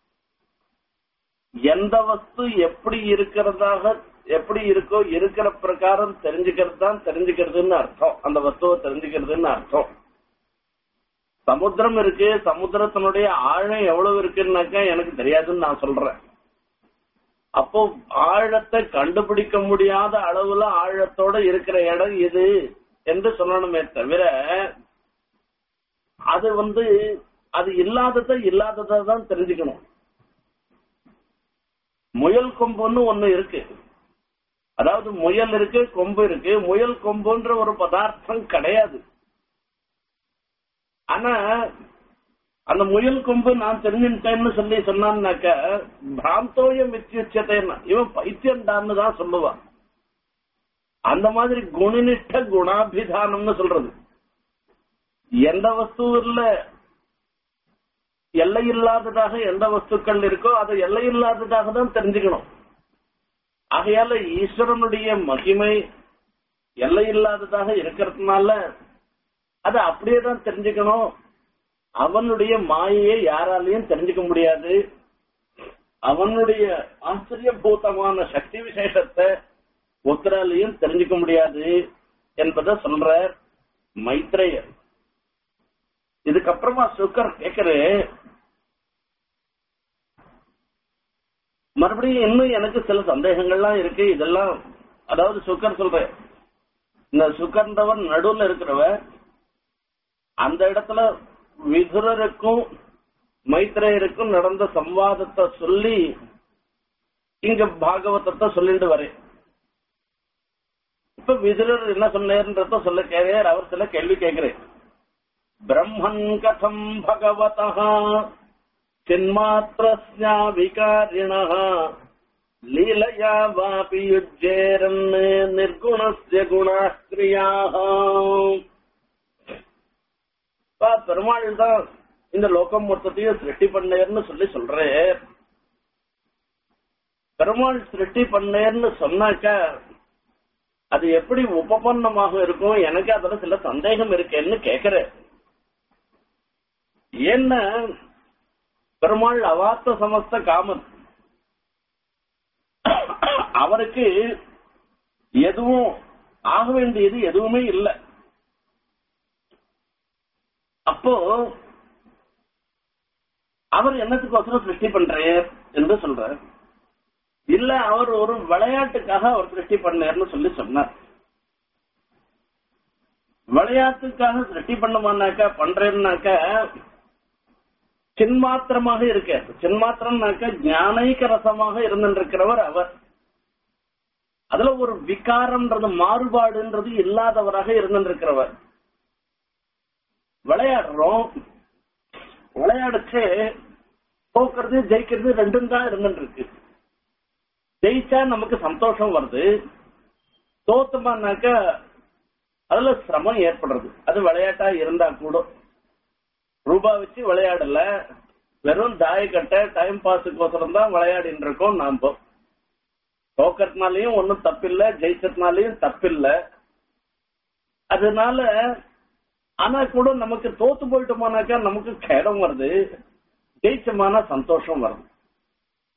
எந்த வஸ்து எப்படி இருக்கிறதாக எப்படி இருக்கோ இருக்கிற பிரகாரம் தெரிஞ்சுக்கிறது தான் தெரிஞ்சுக்கிறதுன்னு அர்த்தம் அந்த வஸ்துவை தெரிஞ்சுக்கிறதுன்னு அர்த்தம் சமுத்திரம் இருக்கு சமுத்திரத்தினுடைய ஆழம் எவ்வளவு இருக்குன்னாக்கா எனக்கு தெரியாதுன்னு நான் சொல்றேன் அப்போ ஆழத்தை கண்டுபிடிக்க முடியாத அளவுல ஆழத்தோட இருக்கிற இடம் இது என்று சொல்லணுமே தவிர அது வந்து அது இல்லாததை இல்லாததை தான் தெரிஞ்சுக்கணும் முயல் கொம்புன்னு ஒண்ணு இருக்கு அதாவது முயல் இருக்கு கொம்பு இருக்கு முயல் கொம்புன்ற ஒரு பதார்த்தம் கிடையாது ஆனா அந்த முயல் கொம்பு நான் தெரிஞ்சுட்டேன்னு சொல்லி சொன்னான்னாக்க பிராந்தோயம் வித்தியுச்சத்தைன்னா இவன் பைத்தியண்டான்னு தான் சொல்லுவான் அந்த மாதிரி குணனிஷ்ட குணாபிதானம்னு சொல்றது எந்த வஸ்துவில்ல எல்லை இல்லாததாக எந்த வஸ்துக்கள் இருக்கோ அதை எல்லை இல்லாததாக தான் தெரிஞ்சுக்கணும் ஆகையால ஈஸ்வரனுடைய மகிமை எல்லை இல்லாததாக இருக்கிறதுனால அதை அப்படியே தான் தெரிஞ்சுக்கணும் அவனுடைய மாயையை யாராலையும் தெரிஞ்சுக்க முடியாது அவனுடைய ஆச்சரியபூதமான சக்தி விசேஷத்தை ஒருத்தராலையும் தெரிஞ்சுக்க முடியாது என்பதை சொல்ற மைத்ரேயர் இதுக்கப்புறமா சுக்கர் கேக்குறே மறுபடியும் இன்னும் எனக்கு சில சந்தேகங்கள்லாம் இருக்கு இதெல்லாம் அதாவது சுக்கர் சொல்றேன் இந்த சுக்கர்ன்றவர் நடுவுல இருக்கிறவர் அந்த இடத்துல விதுரருக்கும் மைத்ரேயருக்கும் நடந்த சம்வாதத்தை சொல்லி இங்க பாகவதத்தை சொல்லிட்டு வரேன் இப்ப விதுரர் என்ன சொன்னார்ன்றத சொல்ல கேட்கிறார் அவர் சில கேள்வி கேட்கிறேன் பிரம்மன் கதம் பகவத சின்மாத்திரஸ்யா விகாரிண லீலையா வாபி யுஜ்ஜேரன் நிர்குணஸ்ய குணாஸ்திரியாக பெருமாள் தான் இந்த லோகம் மொத்தத்தையும் சிருஷ்டி பண்ணேர்னு சொல்லி சொல்றேன் பெருமாள் சிருஷ்டி பண்ணேர்னு சொன்னாக்க அது எப்படி உபபன்னமாக இருக்கும் எனக்கு அதுல சில சந்தேகம் இருக்கேன்னு கேக்குறேன் என்ன பெருமாள் அவாத்த சமஸ்த காமன் அவருக்கு எதுவும் ஆக வேண்டியது எதுவுமே இல்லை அப்போ அவர் என்னத்துக்கோசரம் சிருஷ்டி பண்றார் என்று சொல்றார் இல்ல அவர் ஒரு விளையாட்டுக்காக அவர் சிருஷ்டி பண்ணார்னு சொல்லி சொன்னார் விளையாட்டுக்காக சிருஷ்டி பண்ணுமானாக்கா பண்றேன்னாக்கா சின்மாத்திரமாக இருக்க சின்மாத்திரம்னாக்க ஞானைக்க ரசமாக இருந்திருக்கிறவர் அவர் அதுல ஒரு விகாரம்ன்றது மாறுபாடுன்றது இல்லாதவராக இருந்திருக்கிறவர் விளையாடுறோம் விளையாடுச்சு தோக்கிறது ஜெயிக்கிறது ரெண்டும் தான் இருந்துட்டு இருக்கு ஜெயிச்சா நமக்கு சந்தோஷம் வருது தோத்தமானாக்க அதுல சிரமம் ஏற்படுறது அது விளையாட்டா இருந்தா கூட ரூபா வச்சு விளையாடல வெறும் தாயக்கட்டை டைம் பாஸுக்கோசரம் தான் விளையாடிட்டு இருக்கோம் நாம தோக்கறதுனாலயும் ஒன்னும் தப்பில்ல ஜெயிச்சதுனாலயும் தப்பில்ல அதனால ஆனா கூட நமக்கு தோத்து போயிட்டோமானாக்கா நமக்கு கேடம் வருது ஜெயிச்சமான சந்தோஷம் வருது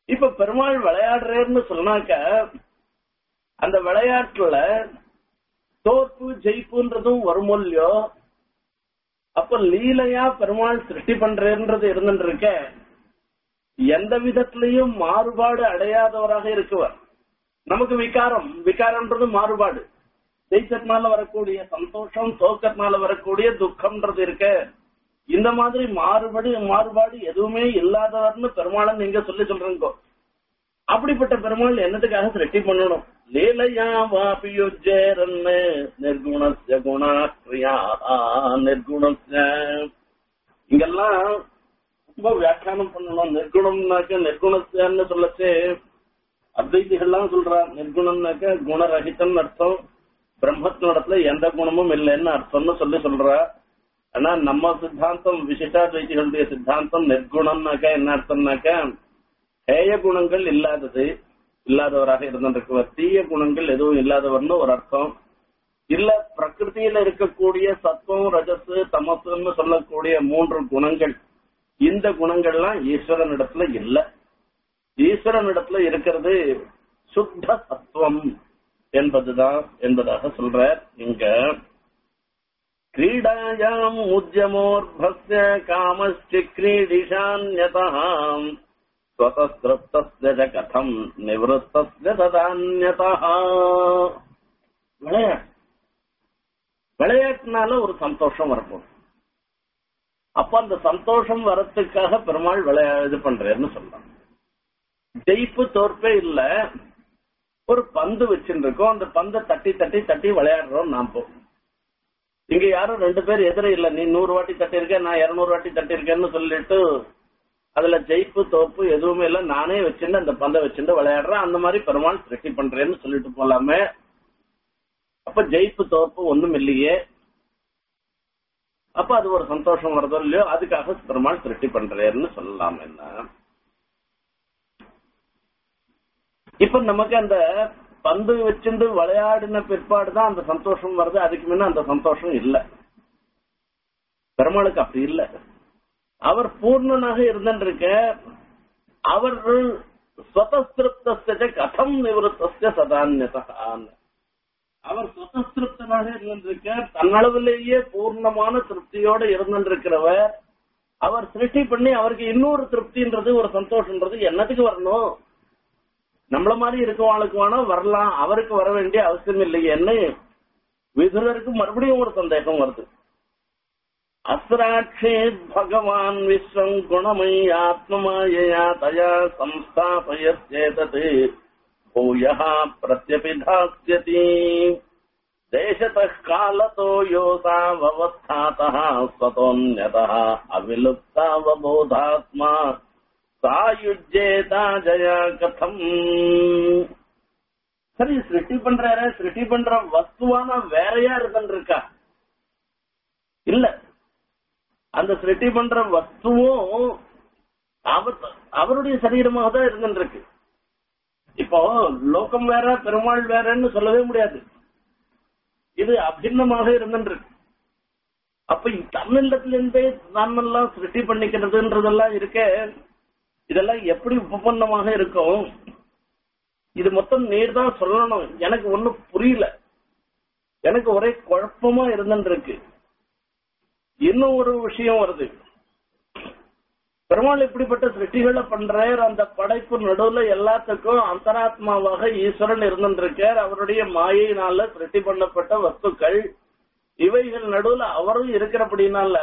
இப்ப பெருமாள் விளையாடுறேன்னு சொன்னாக்க அந்த விளையாட்டுல தோற்பு ஜெயிப்புன்றதும் வருமோ இல்லையோ அப்ப லீலையா பெருமாள் சிருஷ்டி பண்றேன்றது இருந்துட்டு இருக்க எந்த விதத்திலையும் மாறுபாடு அடையாதவராக இருக்குவர் நமக்கு விகாரம் விகாரம்ன்றது மாறுபாடு ஜெயிச்சதுனால வரக்கூடிய சந்தோஷம் தோக்கத்தினால வரக்கூடிய துக்கம்ன்றது இருக்க இந்த மாதிரி மாறுபாடு மாறுபாடு எதுவுமே இல்லாதவர்னு பெருமாளன் நீங்க சொல்லி சொல்றீங்க அப்படிப்பட்ட பெருமாள் என்னத்துக்காக சிருஷ்டி பண்ணணும் லீலையா வாபியுஜேரன்னு நிர்குணஸ்ய குணாக்கிரியா நிர்குணஸ்ய இங்கெல்லாம் ரொம்ப வியாக்கியானம் பண்ணணும் நிர்குணம்னாக்க நிர்குணஸ்யன்னு சொல்லச்சே அத்வைதிகள்லாம் சொல்றா நிர்குணம்னாக்க குணரகிதம் அர்த்தம் பிரம்மத்தினிடத்துல எந்த குணமும் இல்லைன்னு அர்த்தம்னு சொல்லி சொல்றா ஆனா நம்ம சித்தாந்தம் விசிஷ்டாத்வைதிகளுடைய சித்தாந்தம் நிர்குணம்னாக்க என்ன அர்த்தம்னாக்க ஹேய குணங்கள் இல்லாதது இல்லாதவராக இருந்திருக்கவர் தீய குணங்கள் எதுவும் இல்லாதவர்னு ஒரு அர்த்தம் இல்ல பிரகிருதியில இருக்கக்கூடிய சத்துவம் ரஜசு தமசுன்னு சொல்லக்கூடிய மூன்று குணங்கள் இந்த குணங்கள்லாம் ஈஸ்வரனிடத்துல இல்ல ஈஸ்வரனிடத்துல இருக்கிறது சுத்த சத்துவம் என்பதுதான் என்பதாக சொல்றார் இங்க क्रीडायाम् उद्यमोर्भस्य कामश्च क्रीडिशान्यतः स्वतस्तृप्तस्य च कथम् निवृत्तस्य तदान्यतः விளையாட்டு விளையாட்டுனால ஒரு சந்தோஷம் வரப்போகுது அப்ப அந்த சந்தோஷம் வரத்துக்காக பெருமாள் விளையா இது பண்றேன்னு சொல்லலாம் ஜெயிப்பு தோற்பே இல்ல ஒரு பந்து வச்சுட்டு இருக்கோம் அந்த பந்தை தட்டி தட்டி தட்டி விளையாடுறோம் நாம் போ இங்க யாரும் ரெண்டு பேர் எதிர இல்ல நீ நூறு வாட்டி தட்டிருக்க நான் இருநூறு வாட்டி தட்டிருக்கேன்னு சொல்லிட்டு அதுல ஜெயிப்பு தோப்பு எதுவுமே இல்ல நானே வச்சுட்டு அந்த பந்தை வச்சுட்டு விளையாடுறேன் அந்த மாதிரி பெருமாள் சிருஷ்டி பண்றேன்னு சொல்லிட்டு போலாமே அப்ப ஜெயிப்பு தோப்பு ஒண்ணும் இல்லையே அப்ப அது ஒரு சந்தோஷம் வருதோ இல்லையோ அதுக்காக பெருமாள் சிருஷ்டி பண்றேன்னு சொல்லலாம் என்ன இப்ப நமக்கு அந்த பந்து வச்சிருந்து விளையாடின பிற்பாடு தான் அந்த சந்தோஷம் வருது அதுக்கு முன்ன அந்த சந்தோஷம் இல்ல பெருமாளுக்கு அப்படி இல்ல அவர் பூர்ணனாக இருந்திருக்க அவர்கள் ஸ்வதஸ்திருப்த கதம் நிவృத்தஸ்ய சதான்யதான் அவர் சுதந்திருப்தனாக இருந்திருக்க தன்னளவிலேயே பூர்ணமான திருப்தியோட இருந்திருக்கிறவர் அவர் சிருஷ்டி பண்ணி அவருக்கு இன்னொரு திருப்தின்றது ஒரு சந்தோஷம்ன்றது என்னத்துக்கு வரணும் நம்மள மாதிரி இருக்கவாளுக்கு வேணா வரலாம் அவருக்கு வர வேண்டிய அவசியம் இல்லையேன்னு விதுரருக்கு மறுபடியும் ஒரு சந்தேகம் வருது அஸ்ராட்சேத் பகவான் விஸ்வம் குணமயி ஆத்மமாயயா தயா சம்ஸ்தாபயத்தேதத் भूयः प्रत्यपिधास्यति देशतः कालतो योऽसावस्थातः स्वतोऽन्यतः अविलुप्तावबोधात्मा சாயுஜேதா ஜயா கதம் சரி சிருஷ்டி பண்றாரு சிருஷ்டி பண்ற வஸ்துவான வேறையா இருந்துருக்கா இல்ல அந்த சிருஷ்டி பண்ற வஸ்துவும் அவர் அவருடைய சரீரமாக தான் இருந்துருக்கு இப்போ லோகம் வேற பெருமாள் வேறன்னு சொல்லவே முடியாது இது அபிநமாக இருந்துருக்கு அப்ப தன்னிடத்துல இருந்தே நாமெல்லாம் சிருஷ்டி பண்ணிக்கிறதுன்றதெல்லாம் இருக்க இதெல்லாம் எப்படி உபபன்னமாக இருக்கும் இது மொத்தம் நீர் தான் சொல்லணும் எனக்கு ஒண்ணும் புரியல எனக்கு ஒரே குழப்பமா இருந்துருக்கு இன்னும் ஒரு விஷயம் வருது பெருமாள் இப்படிப்பட்ட சிருஷ்டிகளை பண்றார் அந்த படைப்பு நடுவுல எல்லாத்துக்கும் அந்தராத்மாவாக ஈஸ்வரன் இருந்திருக்கார் அவருடைய மாயினால சிருஷ்டி பண்ணப்பட்ட வஸ்துக்கள் இவைகள் நடுவுல அவரும் இருக்கிறபடினால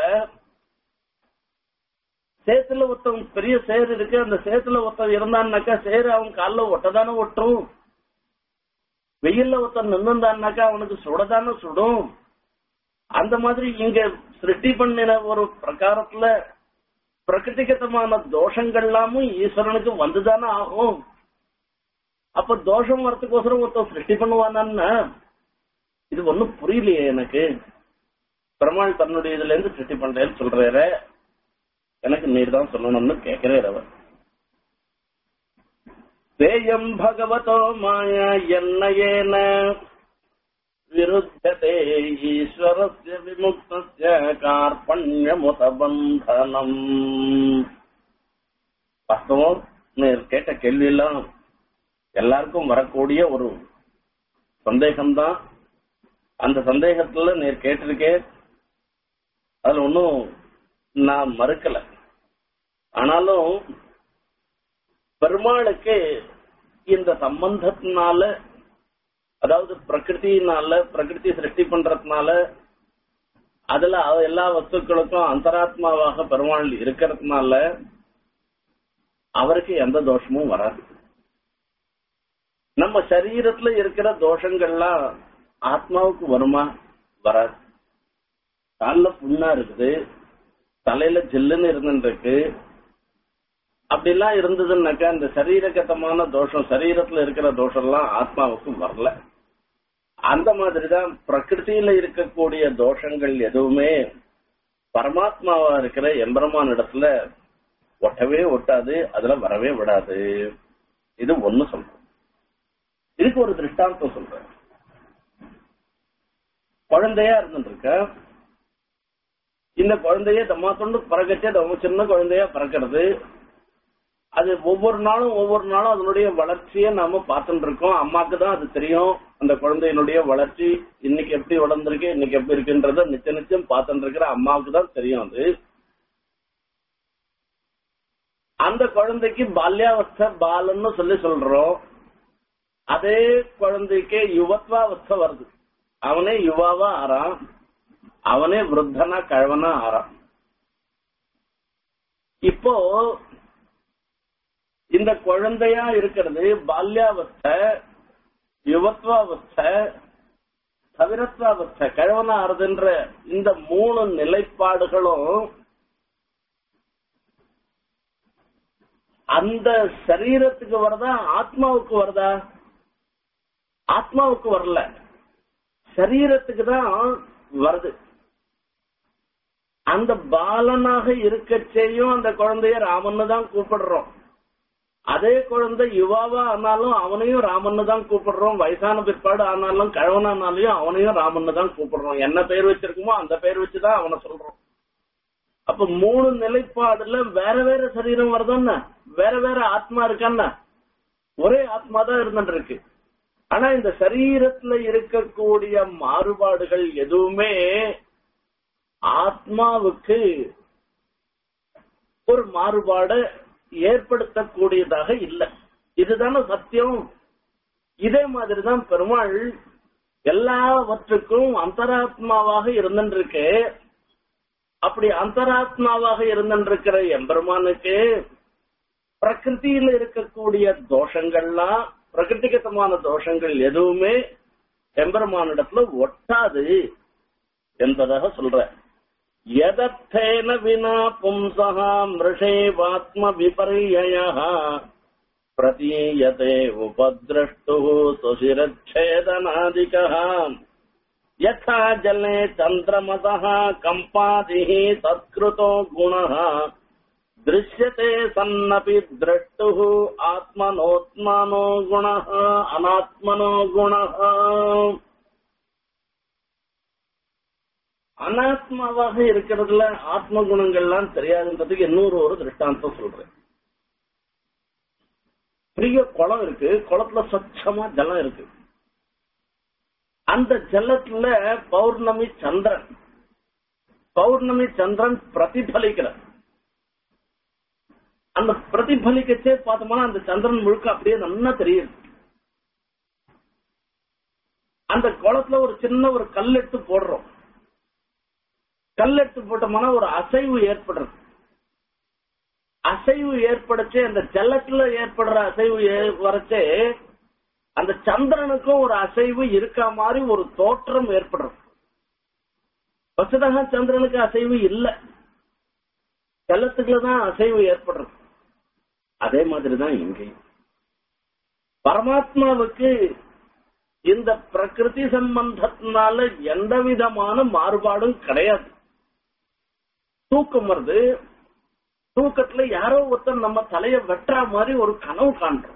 சேத்துல ஒருத்தன் பெரிய சேர் இருக்கு அந்த சேத்துல ஒருத்தன் இருந்தான்னாக்கா சேரு அவன் காலில் ஒட்டதானே ஒட்டும் வெயில்ல ஒருத்தன் நின்றுந்தான்னாக்கா அவனுக்கு சுடதானே சுடும் அந்த மாதிரி இங்க சிருஷ்டி பண்ணின ஒரு பிரகாரத்துல பிரகிருதிகதமான தோஷங்கள் எல்லாமும் ஈஸ்வரனுக்கு வந்துதானே ஆகும் அப்ப தோஷம் வரத்துக்கோசரம் ஒருத்தன் சிருஷ்டி பண்ணுவானான்னா இது ஒண்ணும் புரியலையே எனக்கு பெருமாள் தன்னுடைய இதுல இருந்து சிருஷ்டி பண்றேன்னு சொல்றாரு எனக்கு நீர் தான் சொல்லணும்னு கேட்கிறார் அவர் தேயம் பகவதோ மாயா என்னையேன விருத்ததே ஈஸ்வரஸ்ய விமுக்தஸ்ய கார்பண்யமுத பந்தனம் வாஸ்தவம் கேட்ட கேள்வி எல்லாம் எல்லாருக்கும் வரக்கூடிய ஒரு சந்தேகம்தான் அந்த சந்தேகத்துல நேர் கேட்டிருக்கேன் அதுல ஒன்னும் நான் மறுக்கல ஆனாலும் பெருமாளுக்கு இந்த சம்பந்தத்தினால அதாவது பிரகிருத்தினால பிரகிருதி சிருஷ்டி பண்றதுனால அதுல அவ- எல்லா வஸ்துக்களுக்கும் அந்தராத்மாவாக பெருமாள் இருக்கிறதுனால அவருக்கு எந்த தோஷமும் வராது நம்ம சரீரத்துல இருக்கிற தோஷங்கள்லாம் ஆத்மாவுக்கு வருமா வராது காலில் புண்ணா இருக்குது தலையில ஜில்லுன்னு இருந்துருக்கு அப்படிலாம் இருந்ததுன்னாக்கா இந்த சரீரகத்தமான தோஷம் சரீரத்துல இருக்கிற தோஷம்லாம் ஆத்மாவுக்கு வரல அந்த மாதிரிதான் பிரகிருதியில இருக்கக்கூடிய தோஷங்கள் எதுவுமே பரமாத்மாவா இருக்கிற எம்பெருமான் இடத்துல ஒட்டவே ஒட்டாது அதுல வரவே விடாது இது ஒண்ணு சொல்றேன் இதுக்கு ஒரு திருஷ்டாந்தம் சொல்றேன் குழந்தையா இருந்துருக்க இந்த குழந்தைய தம்மா தொண்டு பிறக்கச்சே தம்ம சின்ன குழந்தையா பிறக்கிறது அது ஒவ்வொரு நாளும் ஒவ்வொரு நாளும் அதனுடைய வளர்ச்சியை நாம பார்த்துட்டு இருக்கோம் அம்மாக்கு தான் அது தெரியும் அந்த குழந்தையினுடைய வளர்ச்சி இன்னைக்கு எப்படி வளர்ந்துருக்கு இன்னைக்கு எப்படி இருக்குன்றத நிச்சயம் நிச்சயம் பார்த்துட்டு இருக்கிற அம்மாவுக்கு தான் தெரியும் அது அந்த குழந்தைக்கு பால்யாவஸ்தை பாலன்னு சொல்லி சொல்றோம் அதே குழந்தைக்கு யுவத்வாவஸ்தை வருது அவனே யுவாவா ஆறான் அவனே விருத்தனா கழவனா ஆறான் இப்போ இந்த குழந்தையா இருக்கிறது பால்யாவஸ்தை யுவத்வாவஸ்தை சவிரத்வாவஸ்தை கழவனா ஆறுதுன்ற இந்த மூணு நிலைப்பாடுகளும் அந்த சரீரத்துக்கு வருதா ஆத்மாவுக்கு வருதா ஆத்மாவுக்கு வரல சரீரத்துக்கு தான் வருது அந்த பாலனாக இருக்கச்சேயும் அந்த குழந்தைய ராமன்னு தான் கூப்பிடுறோம் அதே குழந்தை யுவாவா ஆனாலும் அவனையும் ராமன்னு தான் கூப்பிடுறோம் வயசான பிற்பாடு ஆனாலும் கழவனானாலையும் அவனையும் ராமன்னு தான் கூப்பிடுறோம் என்ன பெயர் வச்சிருக்குமோ அந்த பெயர் வச்சுதான் அவனை சொல்றோம் அப்ப மூணு நிலைப்பாடுல வேற வேற சரீரம் வருதுன்னா வேற வேற ஆத்மா இருக்கான்னா ஒரே ஆத்மா தான் இருந்துட்டு இருக்கு ஆனா இந்த சரீரத்துல இருக்கக்கூடிய மாறுபாடுகள் எதுவுமே ஆத்மாவுக்கு ஒரு மாறுபாடு ஏற்படுத்தக்கூடியதாக இல்லை இதுதானே சத்தியம் இதே மாதிரிதான் பெருமாள் எல்லாவற்றுக்கும் அந்தராத்மாவாக இருந்துருக்கு அப்படி அந்தராத்மாவாக இருந்திருக்கிற எம்பெருமானுக்கு பிரகிருதியில இருக்கக்கூடிய தோஷங்கள்லாம் பிரகிருதிகத்தமான தோஷங்கள் எதுவுமே எம்பெருமானிடத்துல ஒட்டாது என்பதாக சொல்ற எதத்தேன வினா பும்சா மிருஷேவாத்ம விபர்யய பிரதீயதே உபதிரஷ்டு சுசிரச்சேதனாதிகः यथा जले चन्द्रमसः कम्पादिः तत्कृतो गुणः दृश्यते सन्नपि द्रष्टुः आत्मनोत्मनो गुणः अनात्मनो गुणः அனாத்மாவாக இருக்கிறதுல ஆத்ம குணங்கள்லாம் தெரியாதுன்றதுக்கு இன்னொரு ஒரு திருஷ்டாந்தம் சொல்றேன் பெரிய குளம் இருக்கு குளத்துல சொச்சமா ஜலம் இருக்கு அந்த ஜலத்துல பௌர்ணமி சந்திரன் பௌர்ணமி சந்திரன் பிரதிபலிக்கிற அந்த பிரதிபலிக்கச்சே பார்த்தோம்னா அந்த சந்திரன் முழுக்க அப்படியே நல்லா தெரியுது அந்த குளத்துல ஒரு சின்ன ஒரு கல் எடுத்து போடுறோம் கல் எடுத்து போட்டோம்னா ஒரு அசைவு ஏற்படுறது அசைவு ஏற்படச்சே அந்த ஜலத்துல ஏற்படுற அசைவு ஏ- வரச்சே அந்த சந்திரனுக்கும் ஒரு அசைவு இருக்கா மாதிரி ஒரு தோற்றம் ஏற்படுறது வசதாக சந்திரனுக்கு அசைவு இல்ல ஜலத்துக்குள்ளதான் அசைவு ஏற்படுறது அதே மாதிரிதான் இங்கேயும் பரமாத்மாவுக்கு இந்த பிரகிருதி சம்பந்தத்தினால எந்த விதமான மாறுபாடும் கிடையாது தூக்கம் வருது தூக்கத்துல யாரோ ஒருத்தர் நம்ம தலைய வெட்டுற மாதிரி ஒரு கனவு காண்றோம்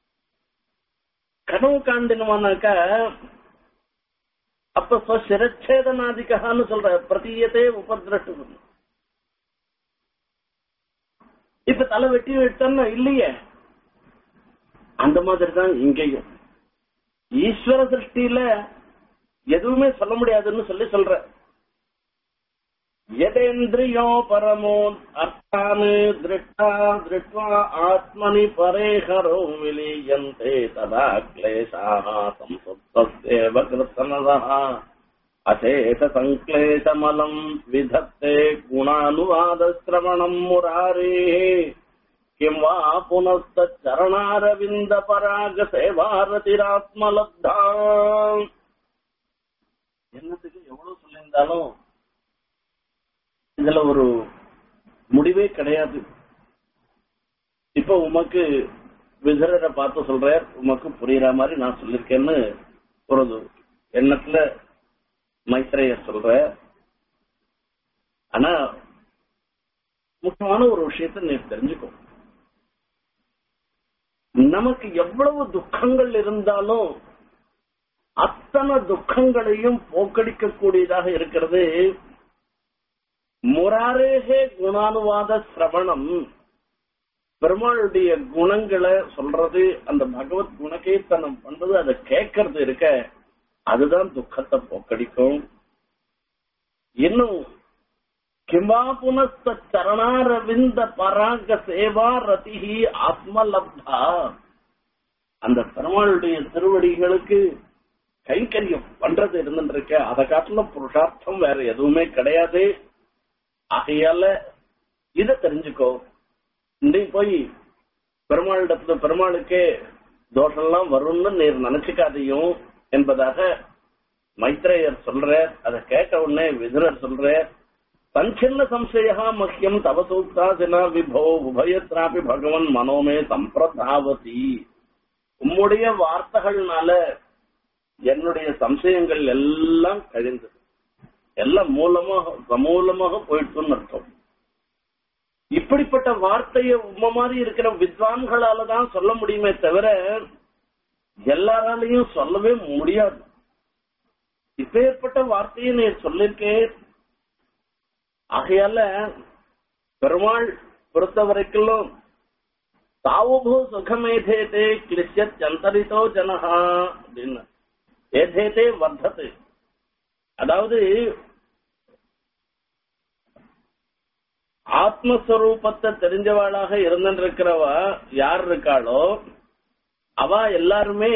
கனவு காண்டினோம்னாக்க அப்ப சிரச்சேதனாதிகான்னு சொல்ற பிரதீயத்தே உபதிரட்டு இப்ப தலை வெட்டி விட்டோம்னா இல்லையே அந்த மாதிரி தான் இங்கேயும் ஈஸ்வர சிருஷ்டியில எதுவுமே சொல்ல முடியாதுன்னு சொல்லி சொல்ற यदेन्द्रियो परमो अर्थान् दृष्टा दृष्ट्वा आत्मनि परेहरो विलीयन्ते तदा क्लेशाः संसुप्तस्येव कृत्सनदः अचेतसङ्क्लेशमलम् विधत्ते गुणानुवादश्रवणम् मुरारेः किं वा पुनस्तच्चरणारविन्दपरागसेवारतिरात्मलब्धा என்னத்துக்கு எவ்வளவு சொல்லியிருந்தாலும் இதுல ஒரு முடிவே கிடையாது இப்ப உமக்கு விதரரை பார்த்து சொல்றார் உமக்கு புரியுற மாதிரி நான் சொல்லிருக்கேன்னு ஒரு எண்ணத்துல மைத்ரேயர் சொல்ற ஆனா முக்கியமான ஒரு விஷயத்த நீ தெரிஞ்சுக்கோ நமக்கு எவ்வளவு துக்கங்கள் இருந்தாலும் அத்தனை துக்கங்களையும் போக்கடிக்க கூடியதாக இருக்கிறது முராரேகே குணானுவாத சிரவணம் பெருமாளுடைய குணங்களை சொல்றது அந்த பகவத் குணகீர்த்தனம் பண்றது அதை கேட்கறது இருக்க அதுதான் துக்கத்தை போக்கடிக்கும் இன்னும் கிம்பா புனஸ்த சரணாரவிந்த பராக சேவா ரதிஹி ஆத்மலப்தா அந்த பெருமாளுடைய திருவடிகளுக்கு கைங்கரியம் பண்றது இருந்துருக்க அதை காட்டிலும் புருஷார்த்தம் வேற எதுவுமே கிடையாது ஆகையால இத தெரிஞ்சுக்கோ இன்றைக்கு போய் பெருமாளிடத்துல பெருமாளுக்கே தோஷம்லாம் வரும்னு நீர் நினைச்சுக்காதையும் என்பதாக மைத்ரேயர் சொல்ற அதை கேட்ட உடனே விதுரர் சொல்ற சஞ்சின்ன சம்சயா மஹ்யம் தவ சூக்தாசினா விபோ உபயத்ராபி பகவன் மனோமே சம்பிரதாவதி உம்முடைய வார்த்தைகள்னால என்னுடைய சம்சயங்கள் எல்லாம் கழிந்தது எல்லாம் மூலமாக சமூலமாக போயிட்டுன்னு அர்த்தம் இப்படிப்பட்ட வார்த்தையை உம்ம மாதிரி இருக்கிற வித்வான்களால தான் சொல்ல முடியுமே தவிர எல்லாராலையும் சொல்லவே முடியாது இப்பேற்பட்ட வார்த்தையை நீ சொல்லிருக்கேன் ஆகையால பெருமாள் பொறுத்த வரைக்கும் தாவுபூ சுகமேதேதே கிளிஷ்யத் சந்தரித்தோ ஜனஹா அப்படின்னு ஏதேதே வர்த்தது அதாவது ஆத்மஸ்வரூபத்தை தெரிஞ்சவாளாக இருந்திருக்கிறவ யார் இருக்காளோ அவ எல்லாருமே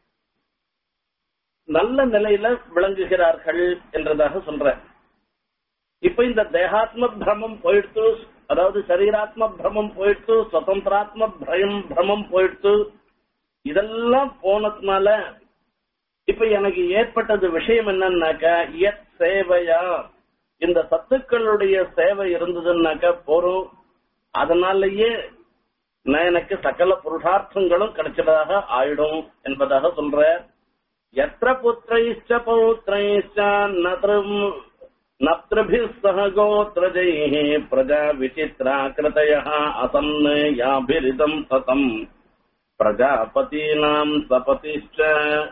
நல்ல நிலையில விளங்குகிறார்கள் என்றதாக சொல்ற இப்ப இந்த தேகாத்ம பிரமம் போயிடுத்து அதாவது சரீராத்ம பிரமம் போயிடுத்து சுதந்திராத்ம பயம் பிரமம் போயிடுத்து இதெல்லாம் போனதுனால இப்ப எனக்கு ஏற்பட்டது விஷயம் என்னன்னாக்க எத் சேவையா இந்த சத்துக்களுடைய சேவை இருந்ததுன்னாக்க போறோம் அதனாலேயே நான் எனக்கு சகல புருஷார்த்தங்களும் கிடைச்சதாக ஆயிடும் என்பதாக சொல்ற எத்திர புத்திரைச்ச பௌத்திரைச்ச நத்ரும் நத்ருபிः सह गोत्रजैः प्रजा विचित्राकृतयः असन् याभिरिदम् ततम् प्रजापतीनाम् सपतिश्च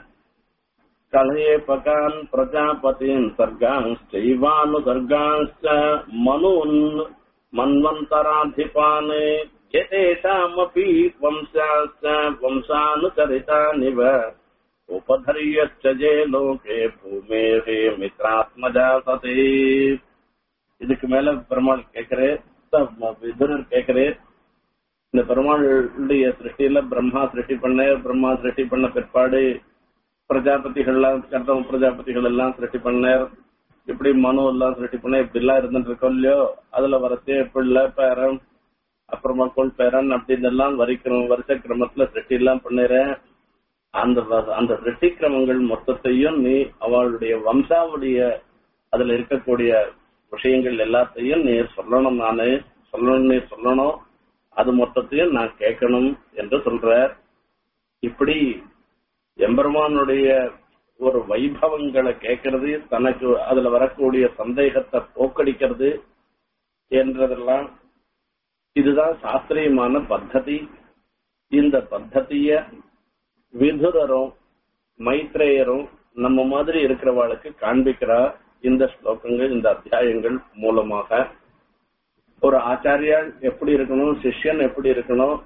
कलयेपकान् प्रजापतीन् सर्गांश्चैवानुसर्गांश्च मनून् मन्वन्तराधिपान् एतेषामपि वंशाश्च वंशानुचरितानिव उपधर्यश्च जे लोके भूमेः मित्रात्मजा सते இதுக்கு மேல பெருமாள் கேக்குறே விதுரர் கேக்குறே இந்த பெருமாளுடைய சிருஷ்டியில பிரம்மா சிருஷ்டி பண்ண பிரம்மா சிருஷ்டி பண்ண பிற்பாடு பிரஜாபதிகள்லாம் கர்த்தவ பிரஜாபதிகள் எல்லாம் சிருஷ்டி பண்ணார் இப்படி மனு எல்லாம் சிருஷ்டி பண்ண இப்படி எல்லாம் இருந்துட்டு இருக்கோம் இல்லையோ அதுல வரத்தே பிள்ளை பேரன் அப்புறமா கொள் பேரன் அப்படின்னு எல்லாம் வரிக்கிறோம் வருஷ கிரமத்துல சிருஷ்டி எல்லாம் பண்ணுறேன் அந்த வ- அந்த சிருஷ்டி கிரமங்கள் மொத்தத்தையும் நீ அவளுடைய வம்சாவுடைய அதுல இருக்கக்கூடிய விஷயங்கள் எல்லாத்தையும் நீ சொல்லணும் நானு சொல்லணும் நீ சொல்லணும் அது மொத்தத்தையும் நான் கேட்கணும் என்று சொல்ற இப்படி எம்பெருமானுடைய ஒரு வைபவங்களை கேட்கறது தனக்கு அதுல வரக்கூடிய சந்தேகத்தை போக்கடிக்கிறது என்றதெல்லாம் இதுதான் சாஸ்திரியமான பத்ததி இந்த பத்ததிய விதுரரும் மைத்ரேயரும் நம்ம மாதிரி இருக்கிறவாளுக்கு காண்பிக்கிறா இந்த ஸ்லோகங்கள் இந்த அத்தியாயங்கள் மூலமாக ஒரு ஆச்சாரியால் எப்படி இருக்கணும் சிஷ்யன் எப்படி இருக்கணும்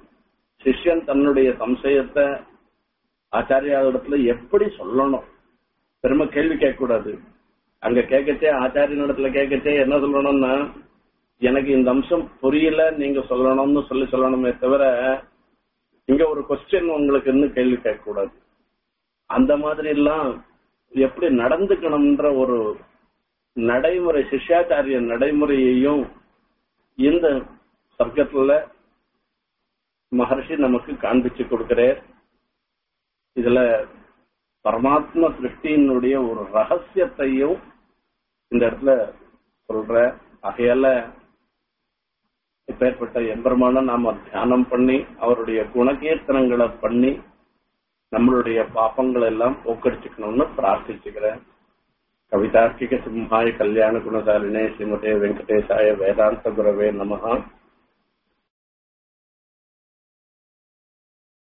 சிஷ்யன் தன்னுடைய சம்சயத்தை ஆச்சாரியாரிடத்துல எப்படி சொல்லணும் பெருமை கேள்வி கேட்க கூடாது அங்க கேட்கச்சே ஆச்சாரியன் இடத்துல கேட்கச்சே என்ன சொல்லணும்னா எனக்கு இந்த அம்சம் புரியல நீங்க சொல்லணும்னு சொல்லி சொல்லணுமே தவிர இங்க ஒரு கொஸ்டின் உங்களுக்கு இன்னும் கேள்வி கேட்க கூடாது அந்த மாதிரி எல்லாம் எப்படி நடந்துக்கணும்ன்ற ஒரு நடைமுறை சிஷ்யாச்சாரிய நடைமுறையையும் இந்த சர்க்கத்துல மகர்ஷி நமக்கு காண்பிச்சு கொடுக்கிறார் இதுல பரமாத்ம சிருஷ்டியினுடைய ஒரு ரகசியத்தையும் இந்த இடத்துல சொல்ற ஆகையால இப்பேற்பட்ட எம்பெருமான நாம தியானம் பண்ணி அவருடைய குணகீர்த்தனங்களை பண்ணி நம்மளுடைய பாப்பங்கள் எல்லாம் போக்கடிச்சுக்கணும்னு பிரார்த்திச்சுக்கிறேன் கவிதார்க்கிக சிம்ஹாய கல்யாண குணசாலினே ஸ்ரீமதே வெங்கடேசாய வேதாந்த குரவே நமஹா